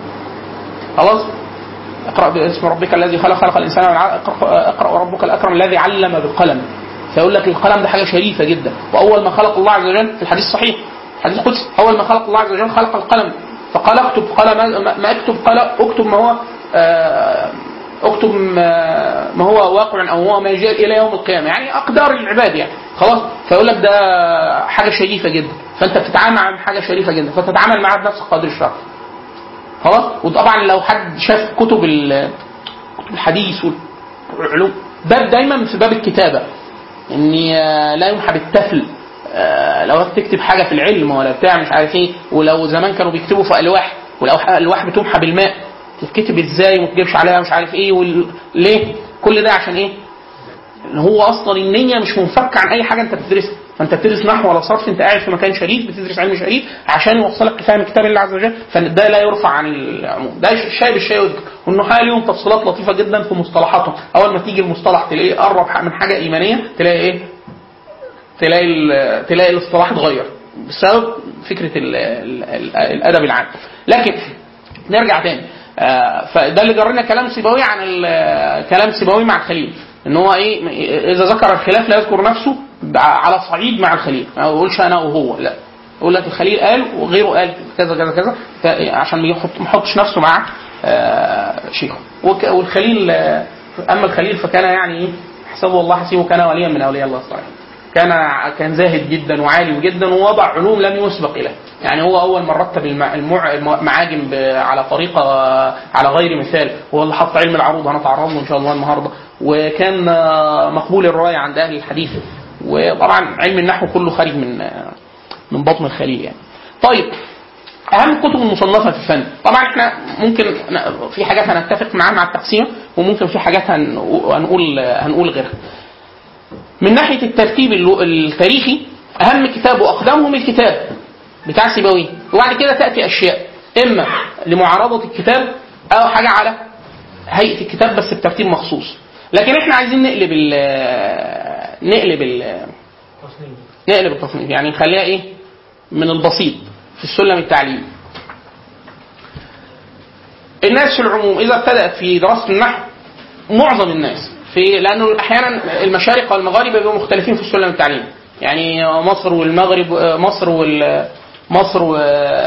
خلاص اقرا باسم ربك الذي خلق خلق الانسان من علق. اقرا اقرأ ربك الاكرم الذي علم بالقلم فيقول لك القلم ده حاجه شريفه جدا واول ما خلق الله عز وجل في الحديث الصحيح حديث قدسي اول ما خلق الله عز وجل خلق القلم فقال اكتب قال ما, ما- ما اكتب قال اكتب ما هو آه، اكتب ما ما هو واقع او هو ما يجي الى يوم القيامه يعني اقدار العباد يعني خلاص فيقول لك ده حاجه شريفه جدا فانت بتتعامل مع حاجه شريفه جدا فتتعامل معاها بنفس قدر الشرف خلاص وطبعا لو حد شاف كتب ال- كتب الحديث والعلوم باب دايما في باب الكتابه اني آه، لا يمحى بالتفل آه، لو تكتب حاجه في العلم ولا بتاع مش عارف ايه ولو زمان كانوا بيكتبوا في الواح ولو الواح بتمحى بالماء تتكتب ازاي وما تجيبش عليها مش عارف ايه وال... ليه كل ده عشان ايه ان هو اصلا النيه مش منفكه عن اي حاجه انت بتدرسها فانت بتدرس نحو ولا صرف انت قاعد في مكان شريف بتدرس علم شريف عشان يوصلك لفهم كتاب الله عز وجل فده لا يرفع عن العموم ده الشاي بالشاي والذكر والنحاة ليهم تفصيلات لطيفه جدا في مصطلحاتهم اول ما تيجي المصطلح تلاقيه قرب من حاجه ايمانيه تلاقي ايه تلاقي ال- تلاقي الاصطلاح اتغير بسبب فكره ال ال ال الادب العام لكن نرجع تاني آه، فده اللي جرينا كلام سيبوي عن ال- كلام سيبوي مع الخليل ان هو ايه اذا ذكر الخلاف لا يذكر نفسه على صعيد مع الخليل ما يقولش انا وهو لا يقول لك الخليل قال وغيره قال كذا كذا كذا ف- عشان ما يحط- ما يحطش نفسه مع آه، شيخه وك- والخليل آه، اما الخليل فكان يعني ايه حسبه الله حسيبه كان وليا من اولياء الله الصالحين كان كان زاهد جدا وعالم جدا ووضع علوم لم يسبق اليه يعني هو اول من رتب المع- المع- المعاجم ب- على طريقه على غير مثال هو اللي حط علم العروض هنتعرض له ان شاء الله النهارده وكان آه، مقبول الروايه عند اهل الحديث وطبعا علم النحو كله خارج من آه، من بطن الخليل يعني طيب اهم الكتب المصنفه في الفن طبعا احنا ممكن ن- في حاجات هنتفق معاها مع التقسيم وممكن في حاجات هن- هنقول هنقول غيرها من ناحيه الترتيب الل- التاريخي اهم كتاب واقدمهم الكتاب بتاع سيبويه وبعد كده تاتي اشياء اما لمعارضه الكتاب او حاجه على هيئه الكتاب بس بترتيب مخصوص لكن احنا عايزين نقلب ال نقلب ال نقلب التصنيف يعني نخليها ايه من البسيط في السلم التعليمي الناس في العموم اذا ابتدات في دراسه النحو معظم الناس في لانه احيانا المشارق والمغارب بيبقوا مختلفين في السلم التعليمي يعني مصر والمغرب مصر وال مصر و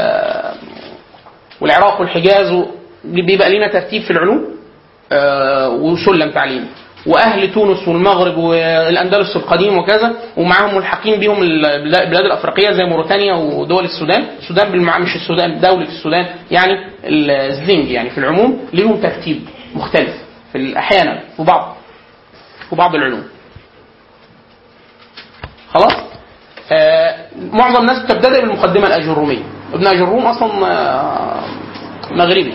والعراق والحجاز و- بيبقى لنا ترتيب في العلوم آه، وسلم تعليمي واهل تونس والمغرب والاندلس القديم وكذا ومعاهم ملحقين بيهم البلاد البلاد الافريقيه زي موريتانيا ودول السودان السودان بالمع... مش السودان دوله السودان يعني الزنج يعني في العموم ليهم ترتيب مختلف في احيانا في بعض في بعض العلوم خلاص آه معظم الناس بتبتدئ بالمقدمه الاجروميه ابن اجروم اصلا آه مغربي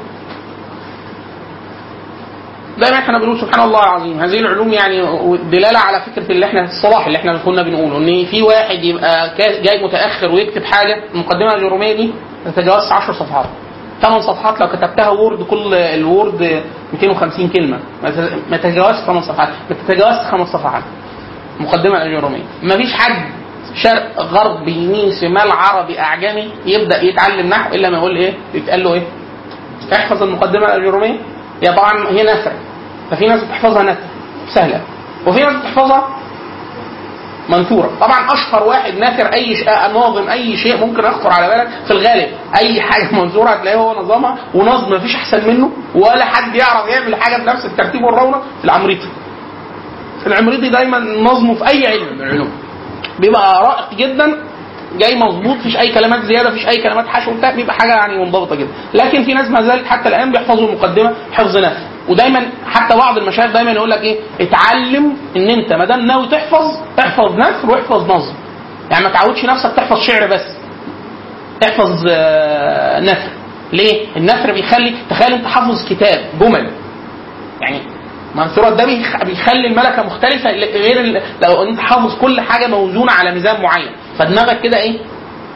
دايما احنا بنقول سبحان الله العظيم هذه العلوم يعني دلاله على فكره اللي احنا الصلاح اللي احنا كنا بنقوله ان في واحد يبقى كا- جاي متاخر ويكتب حاجه المقدمه الاجروميه دي ما تتجاوزش 10 صفحات ثمان صفحات لو كتبتها وورد كل الوورد 250 كلمه ما تت- ما تتجاوزش ثمان صفحات ما تتجاوزش خمس صفحات المقدمه الاجروميه ما فيش حد شرق غرب يمين شمال عربي اعجمي يبدا يتعلم نحو الا ما يقول ايه يتقال له ايه احفظ المقدمه الاجروميه هي طبعا هي نثر ففي ناس بتحفظها نثر سهله وفي ناس بتحفظها منثوره طبعا اشهر واحد ناثر اي شيء ناظم اي شيء ممكن يخطر على بالك في الغالب اي حاجه منثوره هتلاقيه هو نظامها ونظم مفيش احسن منه ولا حد يعرف يعمل حاجه بنفس الترتيب والرونق العمريطي العمريطي دايما نظمه في اي علم من العلوم بيبقى رائق جدا جاي مظبوط مفيش اي كلمات زياده مفيش اي كلمات حشو بتاع بيبقى حاجه يعني منضبطه جدا لكن في ناس ما زالت حتى الان بيحفظوا المقدمه حفظ نفس ودايما حتى بعض المشايخ دايما يقول لك ايه اتعلم ان انت ما دام ناوي تحفظ احفظ نثر واحفظ نظم يعني ما تعودش نفسك تحفظ شعر بس احفظ آه، نثر ليه؟ النثر بيخلي تخيل انت حافظ كتاب جمل يعني منثورة ده بيخ- بيخلي الملكة مختلفة غير ال- لو انت حافظ كل حاجة موزونة على ميزان معين فدماغك كده ايه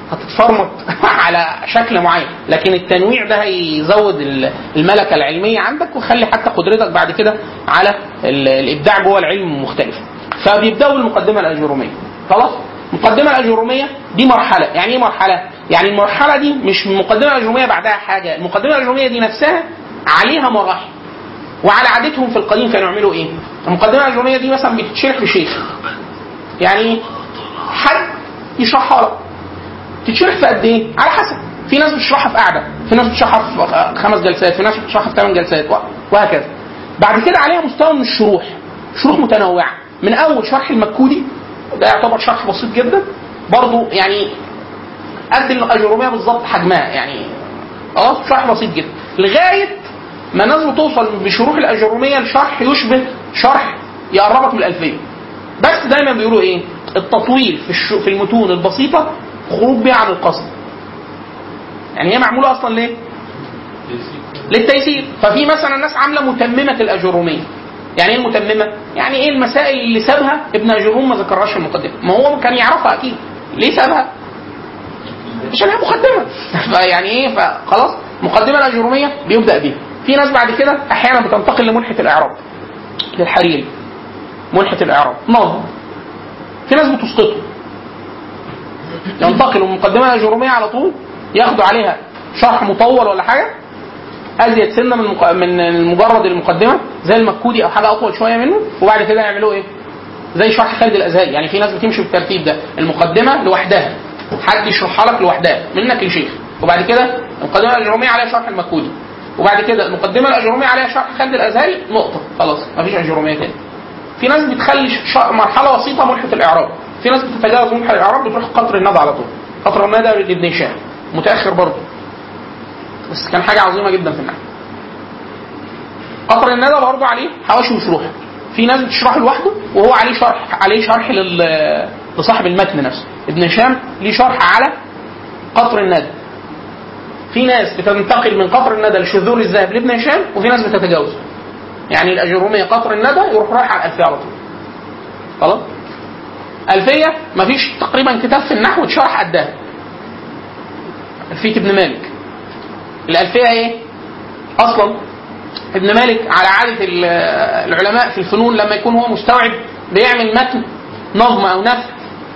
هتتفرمط على شكل معين لكن التنويع ده هيزود ال- الملكه العلميه عندك ويخلي حتى قدرتك بعد كده على ال- الابداع جوه العلم مختلفه فبيبداوا بالمقدمه الاجروميه خلاص المقدمه الاجروميه دي مرحله يعني ايه مرحله يعني المرحله دي مش المقدمه الاجروميه بعدها حاجه المقدمه الاجروميه دي نفسها عليها مراحل وعلى عادتهم في القديم كانوا يعملوا ايه المقدمه الاجروميه دي مثلا بتتشرح لشيخ يعني ايه حد يشرحها لك تتشرح في قد ايه؟ على حسب في ناس بتشرحها في قعده في ناس بتشرحها في خمس جلسات في ناس بتشرحها في ثمان جلسات و- وهكذا بعد كده عليها مستوى من الشروح شروح متنوعه من اول شرح المكودي ده يعتبر شرح بسيط جدا برضو يعني قد الاجروميه بالظبط حجمها يعني خلاص شرح بسيط جدا لغايه ما الناس بتوصل بشروح الاجروميه لشرح يشبه شرح يقربك من الالفيه بس دايما بيقولوا ايه التطويل في الش... في المتون البسيطه خروج بها عن القصد يعني هي معموله اصلا ليه للتيسير ففي مثلا ناس عامله متممه الاجروميه يعني ايه المتممه يعني ايه المسائل اللي سابها ابن اجروم ما ذكرهاش في المقدمه ما هو كان يعرفها اكيد ليه سابها عشان هي مقدمه فيعني ايه فخلاص المقدمه الاجروميه بيبدا بيها في ناس بعد كده احيانا بتنتقل لملحه الاعراب للحريري ملحه الاعراب نظم في ناس بتسقطه ينتقلوا من المقدمه الاجروميه على طول ياخدوا عليها شرح مطول ولا حاجه ازيد سنه من المق- من مجرد المقدمه زي المكودي او حاجه اطول شويه منه وبعد كده يعملوا ايه؟ زي شرح خالد الازهري يعني في ناس بتمشي بالترتيب ده المقدمه لوحدها حد يشرحها لك لوحدها منك لشيخ وبعد كده المقدمه الاجروميه عليها شرح المكودي وبعد كده المقدمه الاجروميه عليها شرح خالد الازهري نقطه خلاص مفيش اجروميه تاني في ناس بتخلي ش- مرحله بسيطه ملحه الاعراب في ناس بتتجاوز ملحه الاعراب بتروح قطر الندى على طول قطر الندى لابن هشام متاخر برضه بس كان حاجه عظيمه جدا في النحو قطر الندى برضه عليه حواشي وشروح في ناس بتشرحه لوحده وهو عليه شرح عليه شرح لل لصاحب المتن نفسه ابن هشام ليه شرح على قطر الندى في ناس بتنتقل من قطر الندى لشذور الذهب لابن هشام وفي ناس بتتجاوز يعني الاجروميه قطر الندى يروح رايح على الالفيه على طول خلاص الفيه مفيش تقريبا كتاب في النحو اتشرح قدها الفيه ابن مالك الالفيه ايه اصلا ابن مالك على عاده ال- العلماء في الفنون لما يكون هو مستوعب بيعمل متن نظم او نثر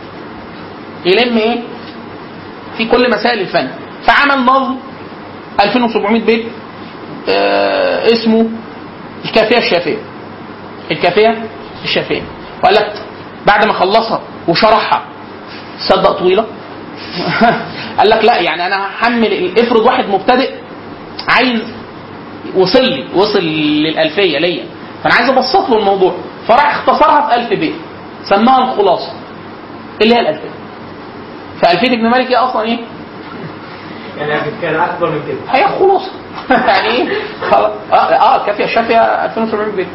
يلم ايه في كل مسائل الفن فعمل نظم 2700 بيت آه اسمه الكافيه الشافيه الكافيه الشافيه وقال لك بعد ما خلصها وشرحها صدق طويله قال لك لا يعني انا هحمل افرض واحد مبتدئ عايز وصل لي وصل للألفية ليا فأنا عايز أبسط له الموضوع فراح اختصرها في ألف بيت سماها الخلاصة اللي هي الألفية فألفية ابن مالك هي أصلا إيه؟ يعني كان اكبر من كده هي خلاصة يعني إيه؟ خلاص آه, آه كافية الشافية 2700 بيت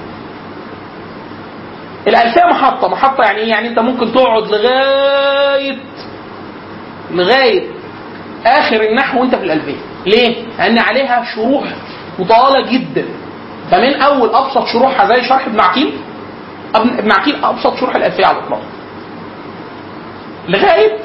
الألفية محطة محطة يعني إيه؟ يعني أنت ممكن تقعد لغاية لغاية آخر النحو وأنت في الألفية ليه؟ لأن عليها شروح مطالة جدا فمن أول أبسط شروحها زي شرح ابن عقيل ابن ابن عقيل أبسط شروح الألفية على الإطلاق لغاية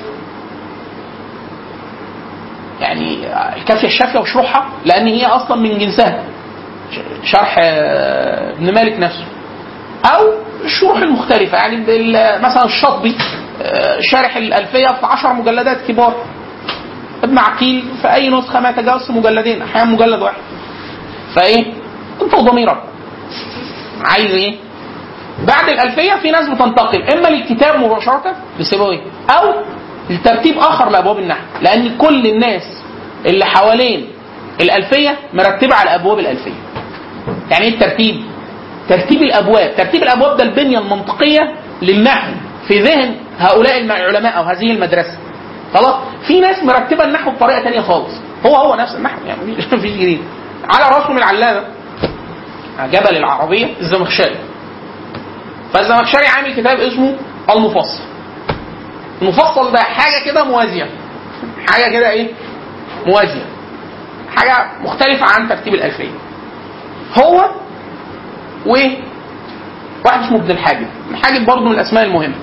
يعني الكافية الشافية وشروحها لأن هي أصلا من جنسها ش- شرح آه، ابن مالك نفسه أو الشروح المختلفة يعني ال- مثلا الشاطبي آه، شارح الألفية في عشر مجلدات كبار ابن عقيل في أي نسخة ما يتجاوز مجلدين أحيانا مجلد واحد فايه انت وضميرك عايز ايه بعد الألفية في ناس بتنتقل إما للكتاب مباشرة لسيبويه أو لترتيب آخر لأبواب النحو لأن كل الناس اللي حوالين الألفية مرتبة على أبواب الألفية يعني إيه الترتيب؟ ترتيب الأبواب ترتيب الأبواب ده البنية المنطقية للنحو في ذهن هؤلاء العلماء أو هذه المدرسة خلاص في ناس مرتبة النحو بطريقة تانية خالص هو هو نفس النحو يعني مفيش مفيش جديد على راسهم العلامة جبل العربية الزمخشري فالزمخشري عامل كتاب اسمه المفصل المفصل ده حاجة كده موازية حاجة كده ايه موازية حاجة مختلفة عن ترتيب الألفية هو و واحد اسمه ابن الحاجب ابن الحاجب برضه من الأسماء المهمة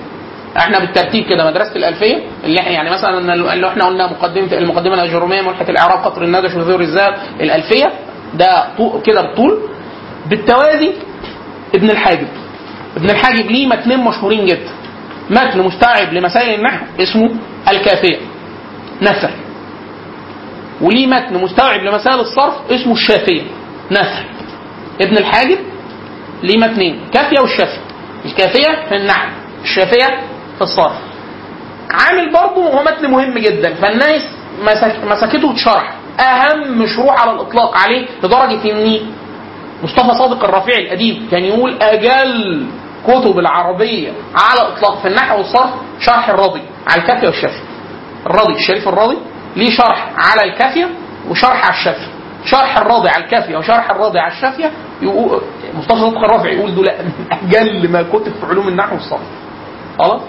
احنا بالترتيب كده مدرسه الالفيه اللي احنا يعني مثلا اللي احنا قلنا مقدمه المقدمه الاجروميه ملحه الاعراب قطر الندى شذور الذهب الالفيه ده طو- كده بالطول بالتوازي ابن الحاجب ابن الحاجب ليه متنين مشهورين جدا متن مستوعب لمسائل النحو اسمه الكافيه نثر وليه متن مستوعب لمسائل الصرف اسمه الشافيه نثر ابن الحاجب ليه متنين كافيه والشافيه الكافيه في النحو الشافيه في الصرف عامل برضه هو متن مهم جدا فالناس مسك مسكته واتشرح اهم شروح على الاطلاق عليه لدرجه ان مصطفى صادق الرفيعي الاديب كان يقول اجل كتب العربيه على الاطلاق في النحو والصرف شرح الراضي على الكافيه والشافيه الراضي الشريف الراضي ليه شرح على الكافيه وشرح على الشافيه شرح الراضي على الكافيه وشرح الراضي على الشافيه يقول مصطفى صادق الرافعي يقول دول من اجل ما كتب في علوم النحو والصرف خلاص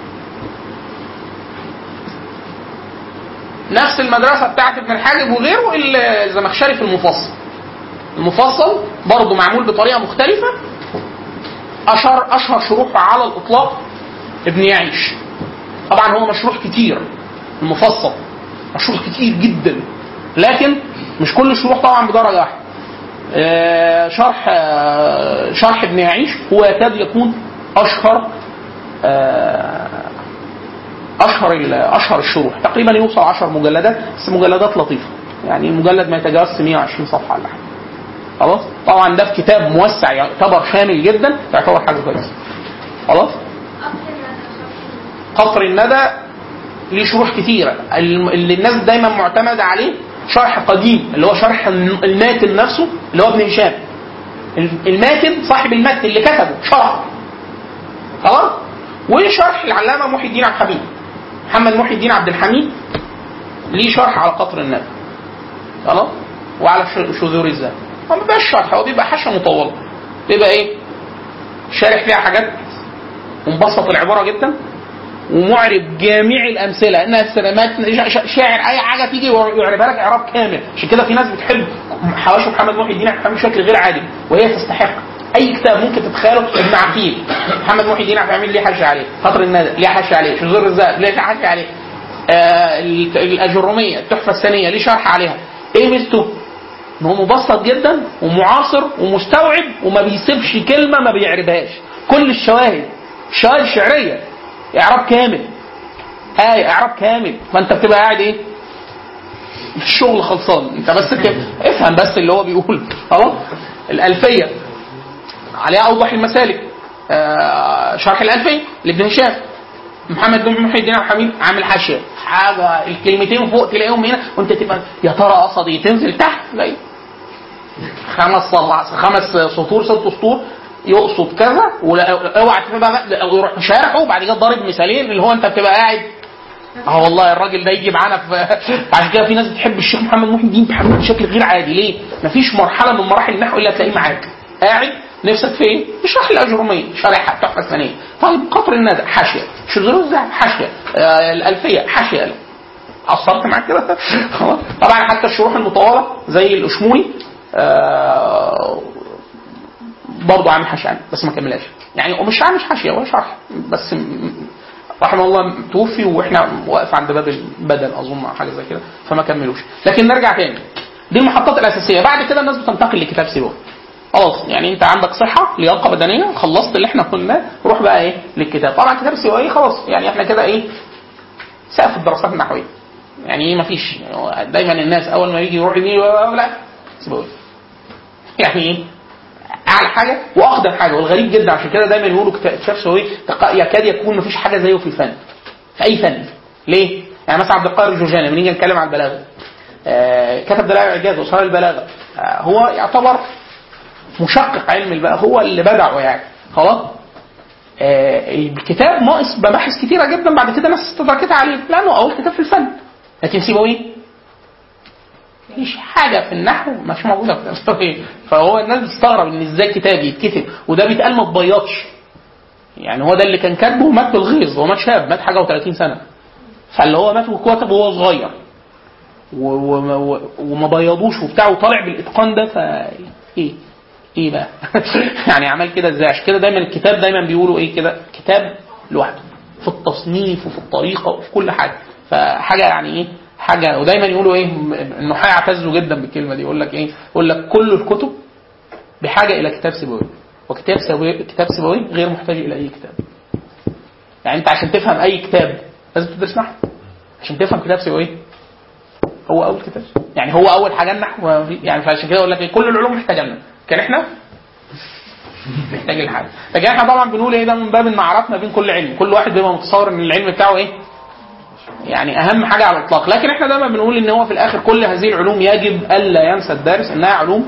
نفس المدرسه بتاعت ابن الحاجب وغيره الزمخشري في المفصل المفصل برضه معمول بطريقه مختلفه اشهر اشهر شروحه على الاطلاق ابن يعيش طبعا هو مشروح كتير المفصل مشروح كتير جدا لكن مش كل الشروح طبعا بدرجه واحده آه، شرح آه، شرح ابن يعيش هو يكاد يكون اشهر آه، اشهر ال- اشهر الشروح تقريبا يوصل 10 مجلدات بس مجلدات لطيفه يعني المجلد ما يتجاوزش 120 صفحه ولا حاجه خلاص طبعا ده في كتاب موسع يعتبر شامل جدا يعتبر حاجه كويسه خلاص قطر الندى ليه شروح كتيره الم- اللي الناس دايما معتمده عليه شرح قديم اللي هو شرح الن- الماتن نفسه اللي هو ابن هشام الم- الماتن صاحب المتن اللي كتبه شرح خلاص وشرح العلامه محي الدين عبد الحميد محمد محي الدين عبد الحميد ليه شرح على قطر الندى خلاص وعلى ش- شذور الذهب ما بيبقاش شرح هو بيبقى حاشيه مطوله بيبقى ايه شارح فيها حاجات ومبسط العباره جدا ومعرب جميع الامثله انها السلامات شاعر اي حاجه تيجي يعربها لك اعراب كامل عشان كده في ناس بتحب حواشي محمد محي الدين عبد الحميد بشكل غير عادي وهي تستحق اي كتاب ممكن تتخيله ابن عقيل محمد محي الدين عبد الحميد ليه حاشيه عليه قطر الندى ليه حاشيه عليه شذور الذهب ليه حاشيه عليه آه ال- الاجروميه التحفه الثانيه ليه شرح عليها ايه ميزته؟ ان هو مبسط جدا ومعاصر ومستوعب وما بيسيبش كلمه ما بيعربهاش كل الشواهد الشواهد الشعريه اعراب كامل آية اعراب كامل فانت بتبقى قاعد ايه الشغل خلصان انت بس كده افهم بس اللي هو بيقول خلاص الالفيه عليها اوضح المسالك آه شرح الالفيه لابن هشام محمد بن محي الدين عبد الحميد عامل حاشيه حاجه الكلمتين فوق تلاقيهم هنا وانت تبقى يا ترى قصد ايه تنزل تحت لا خمس صلع خمس سطور ست سطور يقصد كذا ولا- اوعى تبقى يروح شارحه وبعد كده ضارب مثالين اللي هو انت بتبقى قاعد اه والله الراجل ده يجي معانا في عشان كده في ناس بتحب الشيخ محمد محي الدين محمد بشكل غير عادي ليه؟ مفيش مرحله من مراحل النحو الا تلاقيه معاك قاعد نفسك في ايه؟ يشرح الاجروميه شارح التحفه الثانيه طيب قطر الندى حاشيه شذور الذهب حاشيه آه الالفيه حاشيه له قصرت معاك كده خلاص طبعا حتى الشروح المطوله زي الاشموني آه برضه عامل حاشيه عنه بس ما كملهاش يعني ومش عامل حاشيه هو شرح بس م- رحمه الله توفي واحنا واقف عند باب البدل اظن أو حاجه زي كده فما كملوش لكن نرجع تاني دي المحطات الاساسيه بعد كده الناس بتنتقل لكتاب سيبوي خلاص يعني انت عندك صحه لياقه بدنيه خلصت اللي احنا قلناه روح بقى ايه للكتاب طبعا كتاب السيبوي خلاص يعني احنا كده ايه سقف الدراسات النحويه يعني ايه مفيش دايما الناس اول ما يجي يروح يمين لا سيبوي يعني ايه اعلى حاجه واقدم حاجه والغريب جدا عشان كده دايما يقولوا كتاب شاف سوي يكاد يكون مفيش حاجه زيه في الفن في اي فن ليه؟ يعني مثلا عبد القاهر الجرجاني لما نيجي نتكلم عن البلاغه آه كتب دلائل الاعجاز وصار البلاغه آه هو يعتبر مشقق علم البلاغه هو اللي بدعه يعني خلاص آه الكتاب ناقص مباحث كتيره جدا بعد كده ناس استدركتها عليه لانه اول كتاب في الفن لكن سيبويه مفيش حاجه في النحو مش موجوده في الفقه فهو الناس بتستغرب ان ازاي كتاب يتكتب وده بيتقال ما تبيضش يعني هو ده اللي كان كاتبه مات بالغيظ هو مات شاب مات حاجه و30 سنه فاللي هو مات وكتب وهو صغير و- و- و- وما بيضوش وبتاع وطالع بالاتقان ده ف ايه ايه بقى يعني عمل كده ازاي عشان كده دايما الكتاب دايما بيقولوا ايه كده كتاب لوحده في التصنيف وفي الطريقه وفي كل حاجه فحاجه يعني ايه حاجه ودايما يقولوا ايه النحاة يعتزوا جدا بالكلمه دي يقول لك ايه يقول لك كل الكتب بحاجه الى كتاب سيبويه وكتاب سيبويه كتاب سيبويه غير محتاج الى اي كتاب يعني انت عشان تفهم اي كتاب لازم تدرس نحو عشان تفهم كتاب سيبويه هو اول كتاب يعني هو اول حاجه النحو يعني فعشان كده اقول لك إيه كل العلوم محتاجه لنا كان احنا محتاج الحاجه لكن احنا طبعا بنقول ايه ده من باب المعرفه ما بين كل علم كل واحد بيبقى متصور ان العلم بتاعه ايه يعني اهم حاجه على الاطلاق لكن احنا دايما بنقول ان هو في الاخر كل هذه العلوم يجب الا ينسى الدارس انها علوم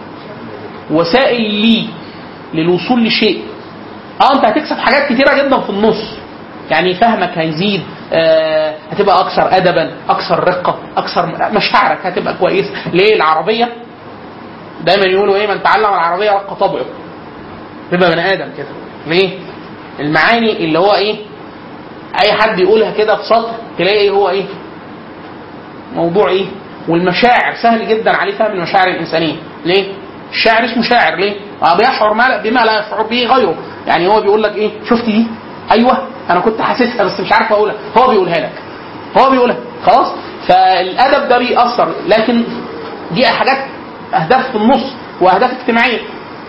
وسائل لي للوصول لشيء اه انت هتكسب حاجات كتيره جدا في النص يعني فهمك هيزيد آه هتبقى اكثر ادبا اكثر رقه اكثر مشاعرك هتبقى كويسه ليه العربيه دايما يقولوا ايه من تعلم العربيه رق طبعه تبقى بني ادم كده ليه المعاني اللي هو ايه اي حد يقولها كده في سطر تلاقي ايه هو ايه موضوع ايه والمشاعر سهل جدا عليه فهم المشاعر الانسانيه ليه الشاعر اسمه شاعر ليه آه بيشعر ما بما لا يشعر به غيره يعني هو بيقول لك ايه شفت دي ايوه انا كنت حاسسها بس مش عارف اقولها هو بيقولها لك هو بيقولها خلاص فالادب ده بيأثر لكن دي حاجات اهداف في النص واهداف اجتماعيه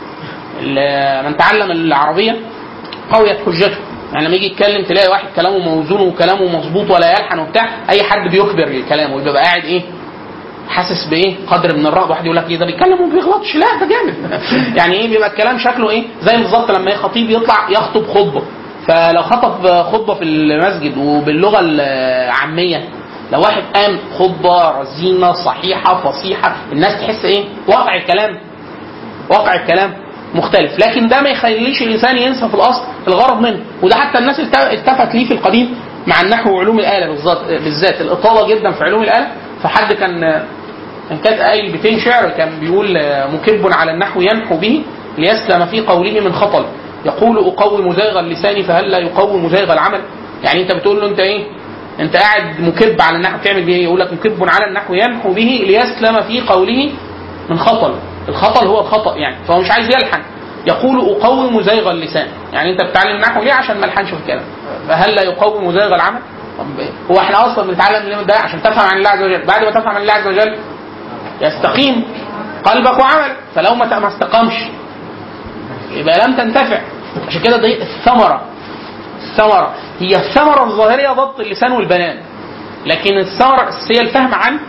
ال- من تعلم العربيه قويت حجته يعني لما يجي يتكلم تلاقي واحد كلامه موزون وكلامه مظبوط ولا يلحن وبتاع اي حد بيخبر الكلام ويبقى قاعد ايه حاسس بايه قدر من الرهبه واحد يقول لك ايه ده بيتكلم وما بيغلطش لا ده جامد يعني ايه بيبقى الكلام شكله ايه زي بالظبط لما خطيب يطلع يخطب خطبه فلو خطب خطبه في المسجد وباللغه العاميه لو واحد قام خطبه رزينه صحيحه فصيحه الناس تحس ايه واقع الكلام واقع الكلام مختلف لكن ده ما يخليش الانسان ينسى في الاصل الغرض منه وده حتى الناس الت- التفت ليه في القديم مع النحو وعلوم الاله بالذات بالذات الاطاله جدا في علوم الاله فحد كان كان كانت قايل بيتين شعر كان بيقول مكب على النحو ينحو به ليسلم في قوله من خطل يقول اقوم زيغ اللسان فهل لا يقوم زيغ العمل يعني انت بتقول له انت ايه انت قاعد مكب على النحو بتعمل بيه ايه يقول لك مكب على النحو ينحو به ليسلم في قوله من خطل الخطل هو الخطا يعني فهو مش عايز يلحن يقول اقوم زيغ اللسان يعني انت بتتعلم نحو ليه عشان ما الحنش في الكلام فهل لا يقوم زيغ العمل طب هو احنا اصلا بنتعلم ده عشان تفهم عن الله عز وجل بعد ما تفهم عن الله عز وجل يستقيم قلبك وعملك فلو ما ما استقامش يبقى لم تنتفع عشان كده دي الثمره الثمره هي الثمره الظاهريه ضبط اللسان والبنان لكن الثمره الاساسيه الفهم عن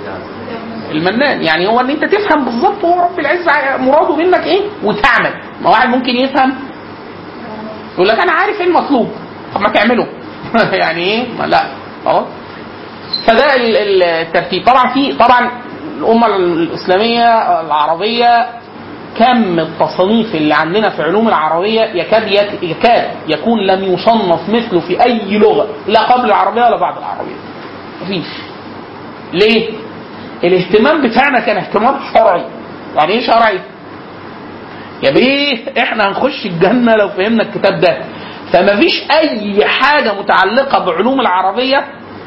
المنان يعني هو ان انت تفهم بالظبط هو رب العزه مراده منك ايه وتعمل ما واحد ممكن يفهم يقول لك انا عارف ايه المطلوب طب ما تعمله يعني ايه ما لا خلاص فده ال- ال- الترتيب طبعا في طبعا الامه الاسلاميه العربيه كم التصانيف اللي عندنا في علوم العربيه يكاد يك- يكاد يكون لم يصنف مثله في اي لغه لا قبل العربيه ولا بعد العربيه مفيش ليه؟ الاهتمام بتاعنا كان اهتمام شرعي يعني ايه شرعي؟ يا بيه احنا هنخش الجنه لو فهمنا الكتاب ده فما فيش اي حاجه متعلقه بعلوم العربيه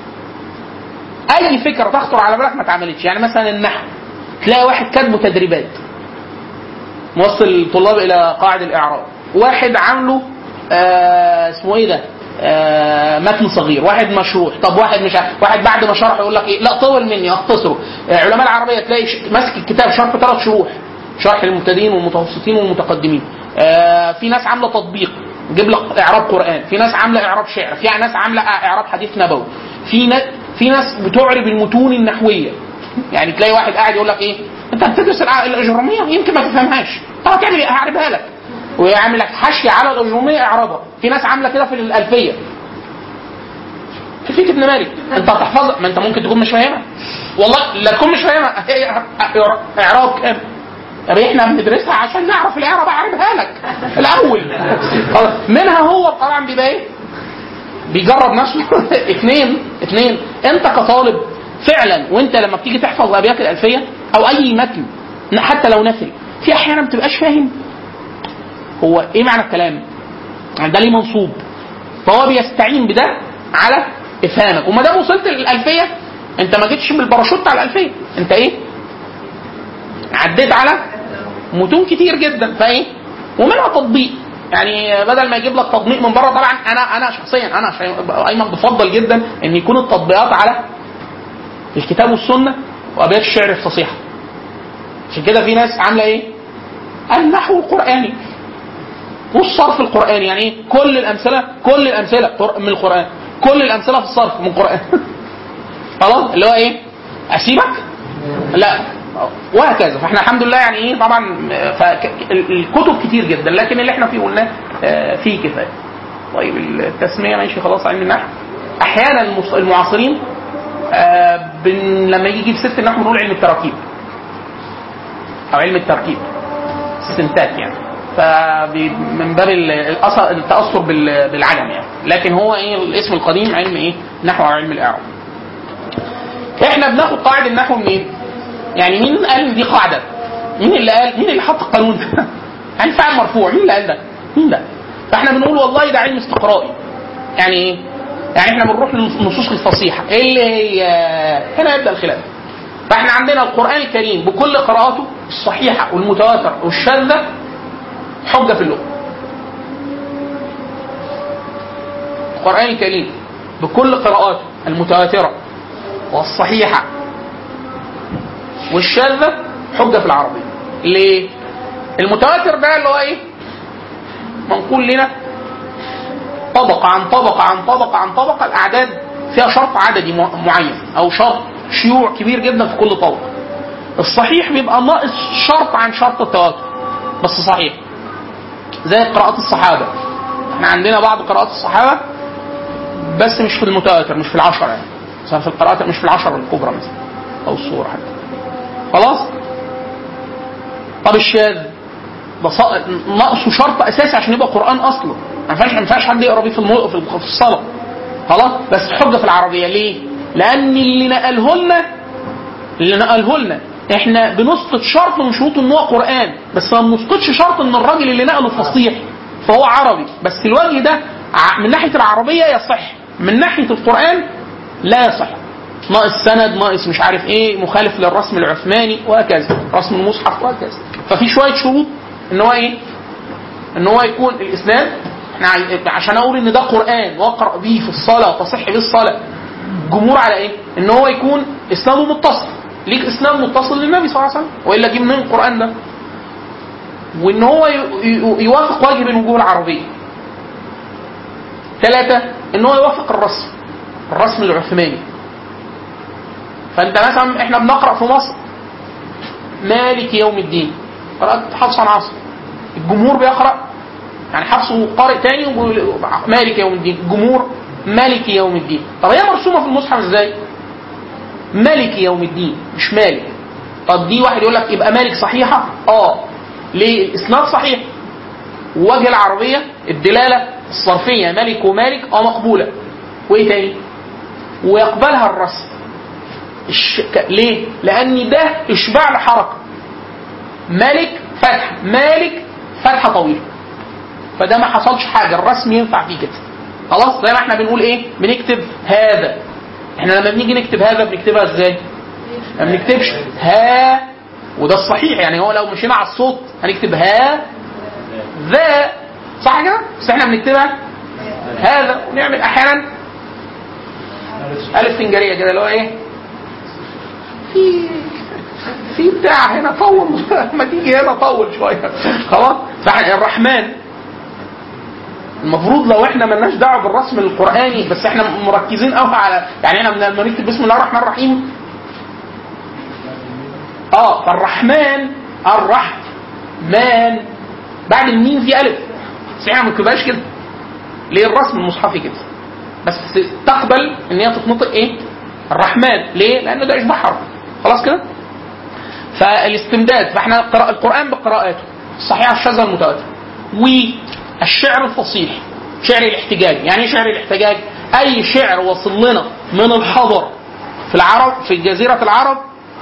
اي فكره تخطر على بالك ما اتعملتش يعني مثلا النحو تلاقي واحد كاتبه تدريبات موصل الطلاب الى قاعد الاعراب واحد عامله آه اسمه ايه ده آه متن صغير واحد مشروح طب واحد مش عارف واحد بعد ما شرح يقول لك ايه لا طول مني اختصره آه علماء العربيه تلاقي ش- ماسك الكتاب شرح ثلاث شروح شرح للمبتدئين والمتوسطين والمتقدمين آه في ناس عامله تطبيق جيب لك اعراب قران في ناس عامله اعراب شعر في ناس عامله اعراب حديث نبوي في ناس في ناس بتعرب المتون النحويه يعني تلاقي واحد قاعد يقول لك ايه انت بتدرس الع- الاجراميه يمكن ما تفهمهاش طب هتعمل ايه هعربها لك ويعمل لك حاشيه على الاجراميه اعرابها في ناس عامله كده في الالفيه في ابن مالك انت هتحفظها ما انت ممكن تكون مش فاهمها والله لا تكون مش فاهمها هي اعراب كام طب احنا بندرسها عشان نعرف الاعراب اعربها لك الاول خلاص. منها هو طبعا بيبقى ايه بيجرب نفسه اثنين اثنين انت كطالب فعلا وانت لما بتيجي تحفظ ابيات الالفيه او اي متن حتى لو نثري في احيانا ما بتبقاش فاهم هو ايه معنى الكلام يعني ده ليه منصوب فهو بيستعين بده على افهامك وما دام وصلت للالفيه انت ما جيتش بالباراشوت على الالفيه انت ايه عديت على متون كتير جدا فايه ومنها تطبيق يعني بدل ما يجيب لك تطبيق من بره طبعا انا انا شخصيا انا شا- ايمن بفضل جدا ان يكون التطبيقات على الكتاب والسنه وابيات الشعر الفصيحه عشان كده في ناس عامله ايه؟ النحو القراني والصرف القراني يعني ايه؟ كل الامثله كل الامثله قر- من القران كل الامثله في الصرف من القران خلاص اللي هو ايه؟ اسيبك؟ لا وهكذا فاحنا الحمد لله يعني ايه طبعا فك- ال- الكتب كتير جدا لكن اللي احنا فيه قلناه آه، فيه كفايه طيب التسميه ماشي خلاص علم النحو احيانا المص- المعاصرين آه، بن لما يجي يجيب سيره النحو بنقول علم التراكيب او علم التركيب استنتاج يعني فمن باب ال- الأثر- التاثر بال- بالعلم يعني لكن هو ايه الاسم القديم علم ايه نحو او علم الاعراب احنا بناخد قاعده النحو منين؟ يعني مين قال إن دي قاعده؟ مين اللي قال؟ مين اللي حط القانون ده؟ يعني فعل مرفوع، مين اللي قال ده؟ مين ده؟ فاحنا بنقول والله ده علم استقرائي. يعني ايه؟ يعني احنا بنروح للنصوص الفصيحه اللي هي هنا يبدا الخلاف. فاحنا عندنا القران الكريم بكل قراءاته الصحيحه والمتواتره والشاذه حجه في اللغه. القران الكريم بكل قراءاته المتواتره والصحيحه والشاذة حجة في العربية ليه؟ المتواتر ده اللي هو ايه؟ منقول لنا طبقة عن طبقة عن طبقة عن طبقة الأعداد فيها شرط عددي مع- معين أو شرط شيوع كبير جدا في كل طبقة الصحيح بيبقى ناقص شرط عن شرط التواتر بس صحيح زي قراءات الصحابة احنا عندنا بعض قراءات الصحابة بس مش في المتواتر مش في العشرة يعني مثلا في القراءات مش في العشرة الكبرى مثلا أو الصورة حتى خلاص طب الشاذ ده ص- ناقصه شرط اساسي عشان يبقى قران اصلا ما ينفعش ما ينفعش حد يقرا بيه في المو... في في الصلاه خلاص بس حجه في العربيه ليه؟ لان اللي نقله لنا اللي نقله لنا احنا بنسقط شرط من شروط ان هو قران بس ما بنسقطش شرط ان الراجل اللي نقله فصيح فهو عربي بس الوجه ده ع- من ناحيه العربيه يصح من ناحيه القران لا يصح ناقص سند ناقص مش عارف ايه مخالف للرسم العثماني وهكذا رسم المصحف وهكذا ففي شويه شروط ان هو ايه ان هو يكون الاسناد احنا عاي- عشان اقول ان ده قران واقرا بيه في الصلاه وتصح بيه الصلاه الجمهور على ايه ان هو يكون اسناده متصل ليك اسناد متصل للنبي صلى الله عليه وسلم والا جيب منين القران ده وان هو ي- ي- يوافق وجه من وجوه العربيه ثلاثة ان هو يوافق الرسم الرسم العثماني فانت مثلا احنا بنقرا في مصر مالك يوم الدين قرات حفص عن عاصم الجمهور بيقرا يعني حفص وقارئ تاني وبيقول مالك يوم الدين الجمهور مالك يوم الدين طب هي مرسومه في المصحف ازاي مالك يوم الدين مش مالك طب دي واحد يقول لك يبقى مالك صحيحه اه ليه الاسناد صحيح ووجه العربيه الدلاله الصرفيه ملك ومالك اه مقبوله وايه تاني ويقبلها الرسم الش... ك- ليه؟ لأن ده إشباع لحركة. ملك فتح مالك فتحة طويلة. فده ما حصلش حاجة الرسم ينفع فيه كده. خلاص زي ما احنا بنقول ايه؟ بنكتب هذا. احنا لما بنيجي نكتب هذا بنكتبها ازاي؟ ما بنكتبش ها وده الصحيح يعني هو لو مشينا على الصوت هنكتب ها ذا صح كده؟ بس احنا بنكتبها هذا ونعمل احيانا الف فنجريه كده اللي هو ايه؟ في في بتاع هنا طول ما تيجي هنا طول شويه خلاص فاحنا الرحمن المفروض لو احنا ملناش دعوه بالرسم القراني بس احنا مركزين قوي على يعني احنا لما نكتب بسم الله الرحمن الرحيم اه فالرحمن الرحمن بعد الميم في الف بس احنا ما بنكتبهاش كده ليه الرسم المصحفي كده بس تقبل ان هي تتنطق ايه الرحمن ليه لانه ده اشباع حرف خلاص كده فالاستمداد فاحنا قراءة القران بقراءاته الصحيحه الشاذه المتواتره والشعر الفصيح شعر الاحتجاج يعني ايه شعر الاحتجاج اي شعر وصل لنا من الحضر في العرب في جزيره العرب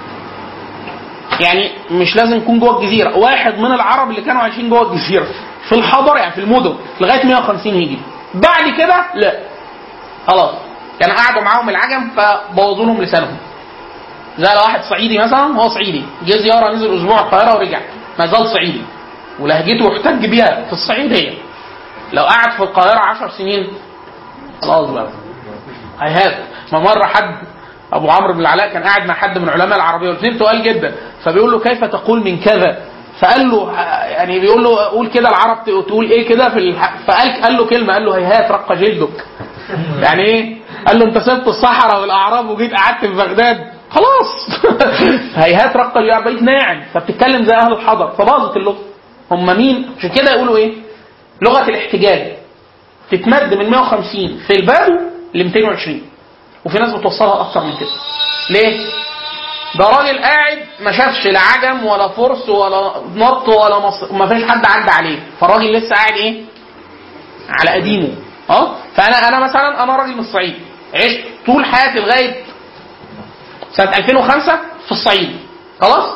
يعني مش لازم يكون جوه الجزيره واحد من العرب اللي كانوا عايشين جوه الجزيره في الحضر يعني في المدن لغايه 150 هجري بعد كده لا خلاص كانوا قعدوا معاهم العجم فبوظوا لهم لسانهم زي لو واحد صعيدي مثلا هو صعيدي جه زياره نزل اسبوع القاهره ورجع ما زال صعيدي ولهجته احتج بيها في الصعيد هي لو قعد في القاهره 10 سنين خلاص بقى هيهات ما مره حد ابو عمرو بن العلاء كان قاعد مع حد من علماء العربيه والاثنين تقال جدا فبيقول له كيف تقول من كذا فقال له يعني بيقول له قول كده العرب تقول ايه كده في الح... فقال قال له كلمه قال له هيهات رق جلدك يعني ايه؟ قال له انت سبت الصحراء والاعراب وجيت قعدت في بغداد خلاص هيهات رق يعني بقيت ناعم فبتتكلم زي اهل الحضر فباظت اللغه هم مين؟ عشان كده يقولوا ايه؟ لغه الاحتجاج تتمد من 150 في البدو ل 220 وفي ناس بتوصلها اكتر من كده ليه؟ ده راجل قاعد ما شافش لا عجم ولا فرس ولا نط ولا مصر ما فيش حد عدى عليه فالراجل لسه قاعد ايه؟ على قديمه اه فانا انا مثلا انا راجل من الصعيد عشت طول حياتي لغايه سنه 2005 في الصعيد خلاص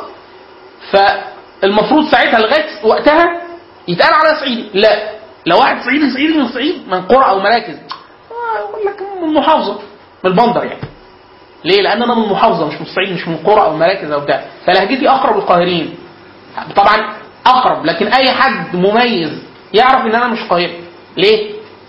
فالمفروض ساعتها لغايه وقتها يتقال على صعيدي لا لو واحد صعيدي صعيدي من الصعيد من قرى او مراكز آه، يقول لك من محافظه من البندر يعني ليه؟ لان انا من محافظه مش من الصعيد مش من قرى او مراكز او بتاع فلهجتي اقرب للقاهريين طبعا اقرب لكن اي حد مميز يعرف ان انا مش قاهري ليه؟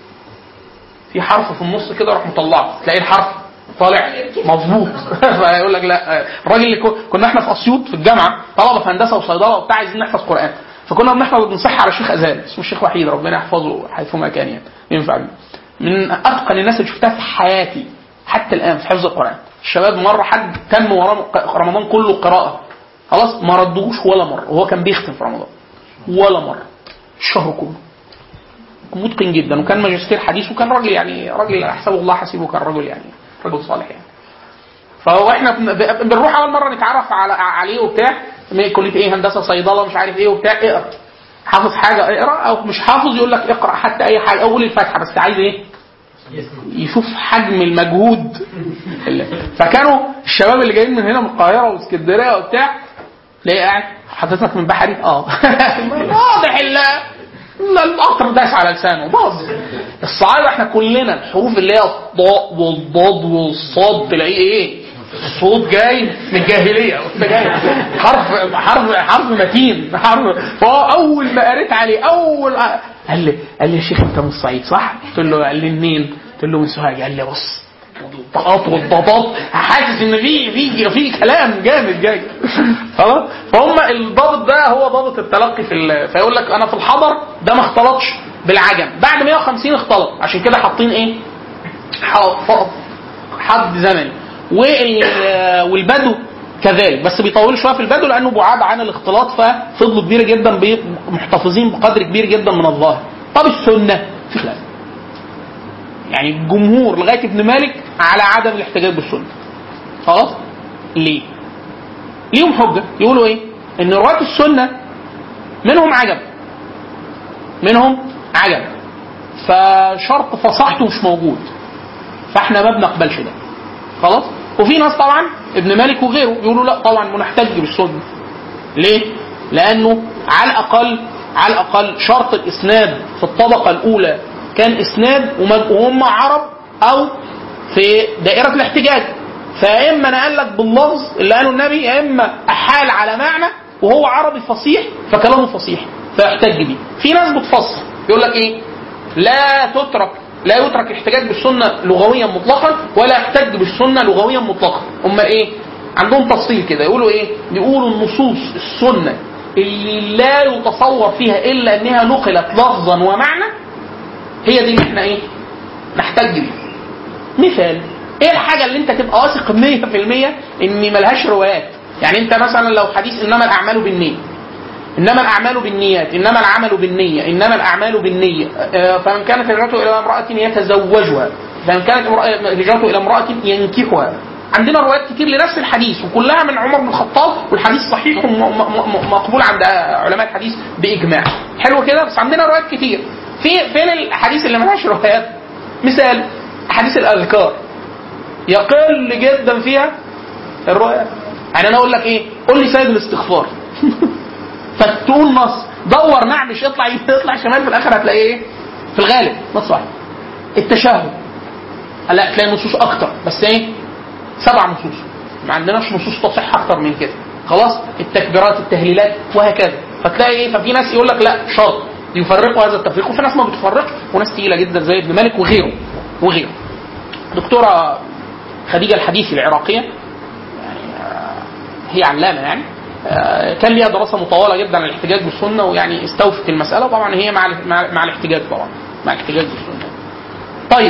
في حرف في النص كده راح مطلعه تلاقي الحرف طالع مظبوط فيقول لك لا الراجل اللي كو- كنا احنا في اسيوط في الجامعه طلبه في هندسه وصيدله وبتاع عايزين نحفظ قران فكنا بنحفظ بنصح على الشيخ اذان اسمه الشيخ وحيد ربنا يحفظه حيثما كان يعني ينفع بيه. من اتقن الناس اللي شفتها في حياتي حتى الان في حفظ القران الشباب مره حد تم وراه رمضان كله قراءه خلاص ما ردوش ولا مره وهو كان بيختم في رمضان ولا مره الشهر كله متقن جدا وكان ماجستير حديث وكان راجل يعني راجل احسبه الله حسيبه كان رجل يعني رجل صالح يعني فهو احنا بن- بنروح اول مره نتعرف على عليه وبتاع من كليه ايه هندسه صيدله مش عارف ايه وبتاع اقرا حافظ حاجه اقرا او مش حافظ يقول لك اقرا حتى اي حاجه اول الفاتحه بس عايز ايه يشوف حجم المجهود اللي- فكانوا الشباب اللي جايين من هنا من القاهره واسكندريه وبتاع تلاقيه قاعد حضرتك من بحري اه واضح ال لا، القطر داس على لسانه باظ الصعايده احنا كلنا الحروف اللي هي الضاء والضاد والصاد تلاقيه ايه الصوت جاي من الجاهليه ده جاي حرف حرف حرف متين حرف فهو اول ما قريت عليه اول قال لي قال لي يا شيخ انت من الصعيد صح؟ قلت له قال لي منين؟ قلت له من سوهاج قال لي بص الضغط والضباط حاسس ان في في في كلام جامد جاي خلاص فهم الضابط ده هو ضابط التلقي في ال... فيقول لك انا في الحضر ده ما اختلطش بالعجم بعد 150 اختلط عشان كده حاطين ايه ح- ف- حد زمني وال... والبدو كذلك بس بيطولوا شويه في البدو لانه بعاد عن الاختلاط ففضلوا كبيره جدا بي- محتفظين بقدر كبير جدا من الظاهر طب السنه في خلاف يعني الجمهور لغايه ابن مالك على عدم الاحتجاج بالسنه خلاص ليه ليهم حجه يقولوا ايه ان رواه السنه منهم عجب منهم عجب فشرط فصحته مش موجود فاحنا ما بنقبلش ده خلاص وفي ناس طبعا ابن مالك وغيره يقولوا لا طبعا بنحتج بالسنه ليه لانه على الاقل على الاقل شرط الاسناد في الطبقه الاولى كان اسناد وم- وهم عرب او في دائره الاحتجاج فيا اما نقل لك باللفظ اللي قاله النبي يا اما احال على معنى وهو عربي فصيح فكلامه فصيح فيحتج بيه في ناس بتفسر يقول لك ايه لا تترك لا يترك الاحتجاج بالسنه لغويا مطلقا ولا يحتج بالسنه لغويا مطلقا امال ايه عندهم تفصيل كده يقولوا ايه يقولوا النصوص السنه اللي لا يتصور فيها الا انها نقلت لفظا ومعنى هي دي اللي احنا ايه نحتج بيها مثال ايه الحاجه اللي انت تبقى واثق 100% ان ملهاش روايات يعني انت مثلا لو حديث انما الاعمال بالنيه انما الاعمال بالنيات انما العمل بالنيه انما الاعمال بالنيه آه، فمن كانت هجرته الى امراه يتزوجها فمن كانت امرأة- هجرته الى امراه ينكحها عندنا روايات كتير لنفس الحديث وكلها من عمر بن الخطاب والحديث صحيح ومقبول عند علماء الحديث باجماع حلو كده بس عندنا روايات كتير في فين الاحاديث اللي ملهاش روايات مثال احاديث الاذكار يقل جدا فيها الروايات يعني انا اقول لك ايه قول لي سيد الاستغفار فتقول نص دور نعمش اطلع يمين اطلع شمال في الاخر هتلاقي ايه في الغالب نص واحد التشهد لا تلاقي نصوص اكتر بس ايه سبع نصوص ما عندناش نصوص تصح اكتر من كده خلاص التكبيرات التهليلات وهكذا فتلاقي ايه ففي ناس يقول لك لا شرط يفرقوا هذا التفريق وفي ناس ما بتفرقش وناس تقيله جدا زي ابن مالك وغيره وغيره دكتوره خديجه الحديثي العراقيه هي علامه يعني آه، كان ليها دراسه مطوله جدا عن الاحتجاج بالسنه ويعني استوفت المساله وطبعا هي مع ال- مع, مع الاحتجاج طبعا مع الاحتجاج بالسنه طيب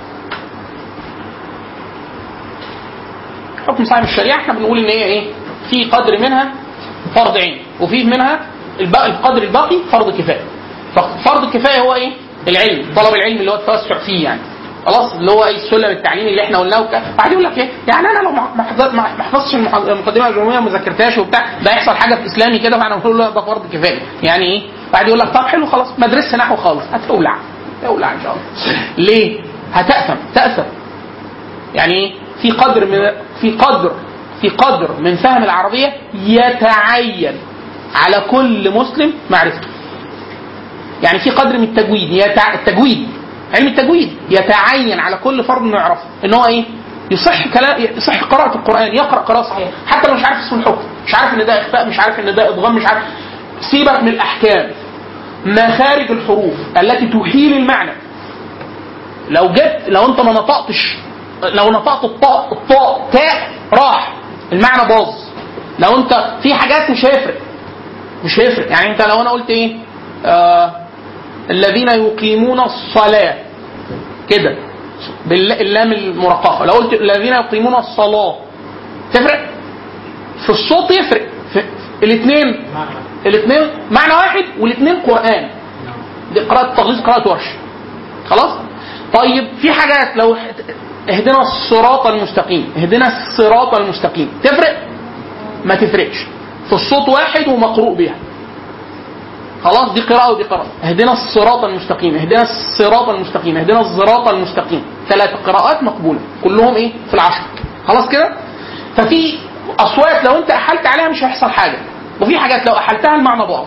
حكم صاحب الشريعه احنا بنقول ان هي ايه في قدر منها فرض عين وفي منها الباقي القدر الباقي فرض كفايه ففرض الكفايه هو ايه العلم طلب العلم اللي هو التوسع فيه يعني خلاص اللي هو ايه السلم التعليمي اللي احنا قلناه وك... بعد يقول لك ايه يعني انا لو ما ما حضر- ما ما حفظتش المح- المقدمه الجمهوريه وما ذاكرتهاش وبتاع ده يحصل حاجه في اسلامي كده فانا بقول له ده فرض كفايه يعني ايه بعد يقول لك طب حلو خلاص ما درسش نحو خالص هتولع تولع ان شاء الله ليه هتأثم تأثم يعني ايه في قدر من في قدر في قدر من فهم العربيه يتعين على كل مسلم معرفته يعني في قدر من التجويد يتع... التجويد علم التجويد يتعين على كل فرد انه يعرفه ان هو ايه يصح كلام يصح قراءة القرآن يقرأ قراءة صحيحة حتى لو مش عارف اسم الحكم مش عارف ان ده اخفاء مش عارف ان ده ادغام مش عارف سيبك من الاحكام مخارج الحروف التي تحيل المعنى لو جبت لو انت ما نطقتش لو نطقت الطاء الطاء تاء راح المعنى باظ لو انت في حاجات مش هيفرق مش هيفرق يعني انت لو انا قلت ايه آه الذين يقيمون الصلاة كده باللام المرققة لو قلت الذين يقيمون الصلاة تفرق في الصوت يفرق في الاثنين الاثنين معنى واحد والاثنين قرآن دي قراءة تغليظ قراءة ورش خلاص طيب في حاجات لو اهدنا الصراط المستقيم اهدنا الصراط المستقيم تفرق ما تفرقش في الصوت واحد ومقروء بها خلاص دي قراءة ودي قراءة اهدنا الصراط المستقيم اهدنا الصراط المستقيم اهدنا الصراط المستقيم ثلاث قراءات مقبولة كلهم ايه في العشر خلاص كده ففي اصوات لو انت احلت عليها مش هيحصل حاجة وفي حاجات لو احلتها المعنى باظ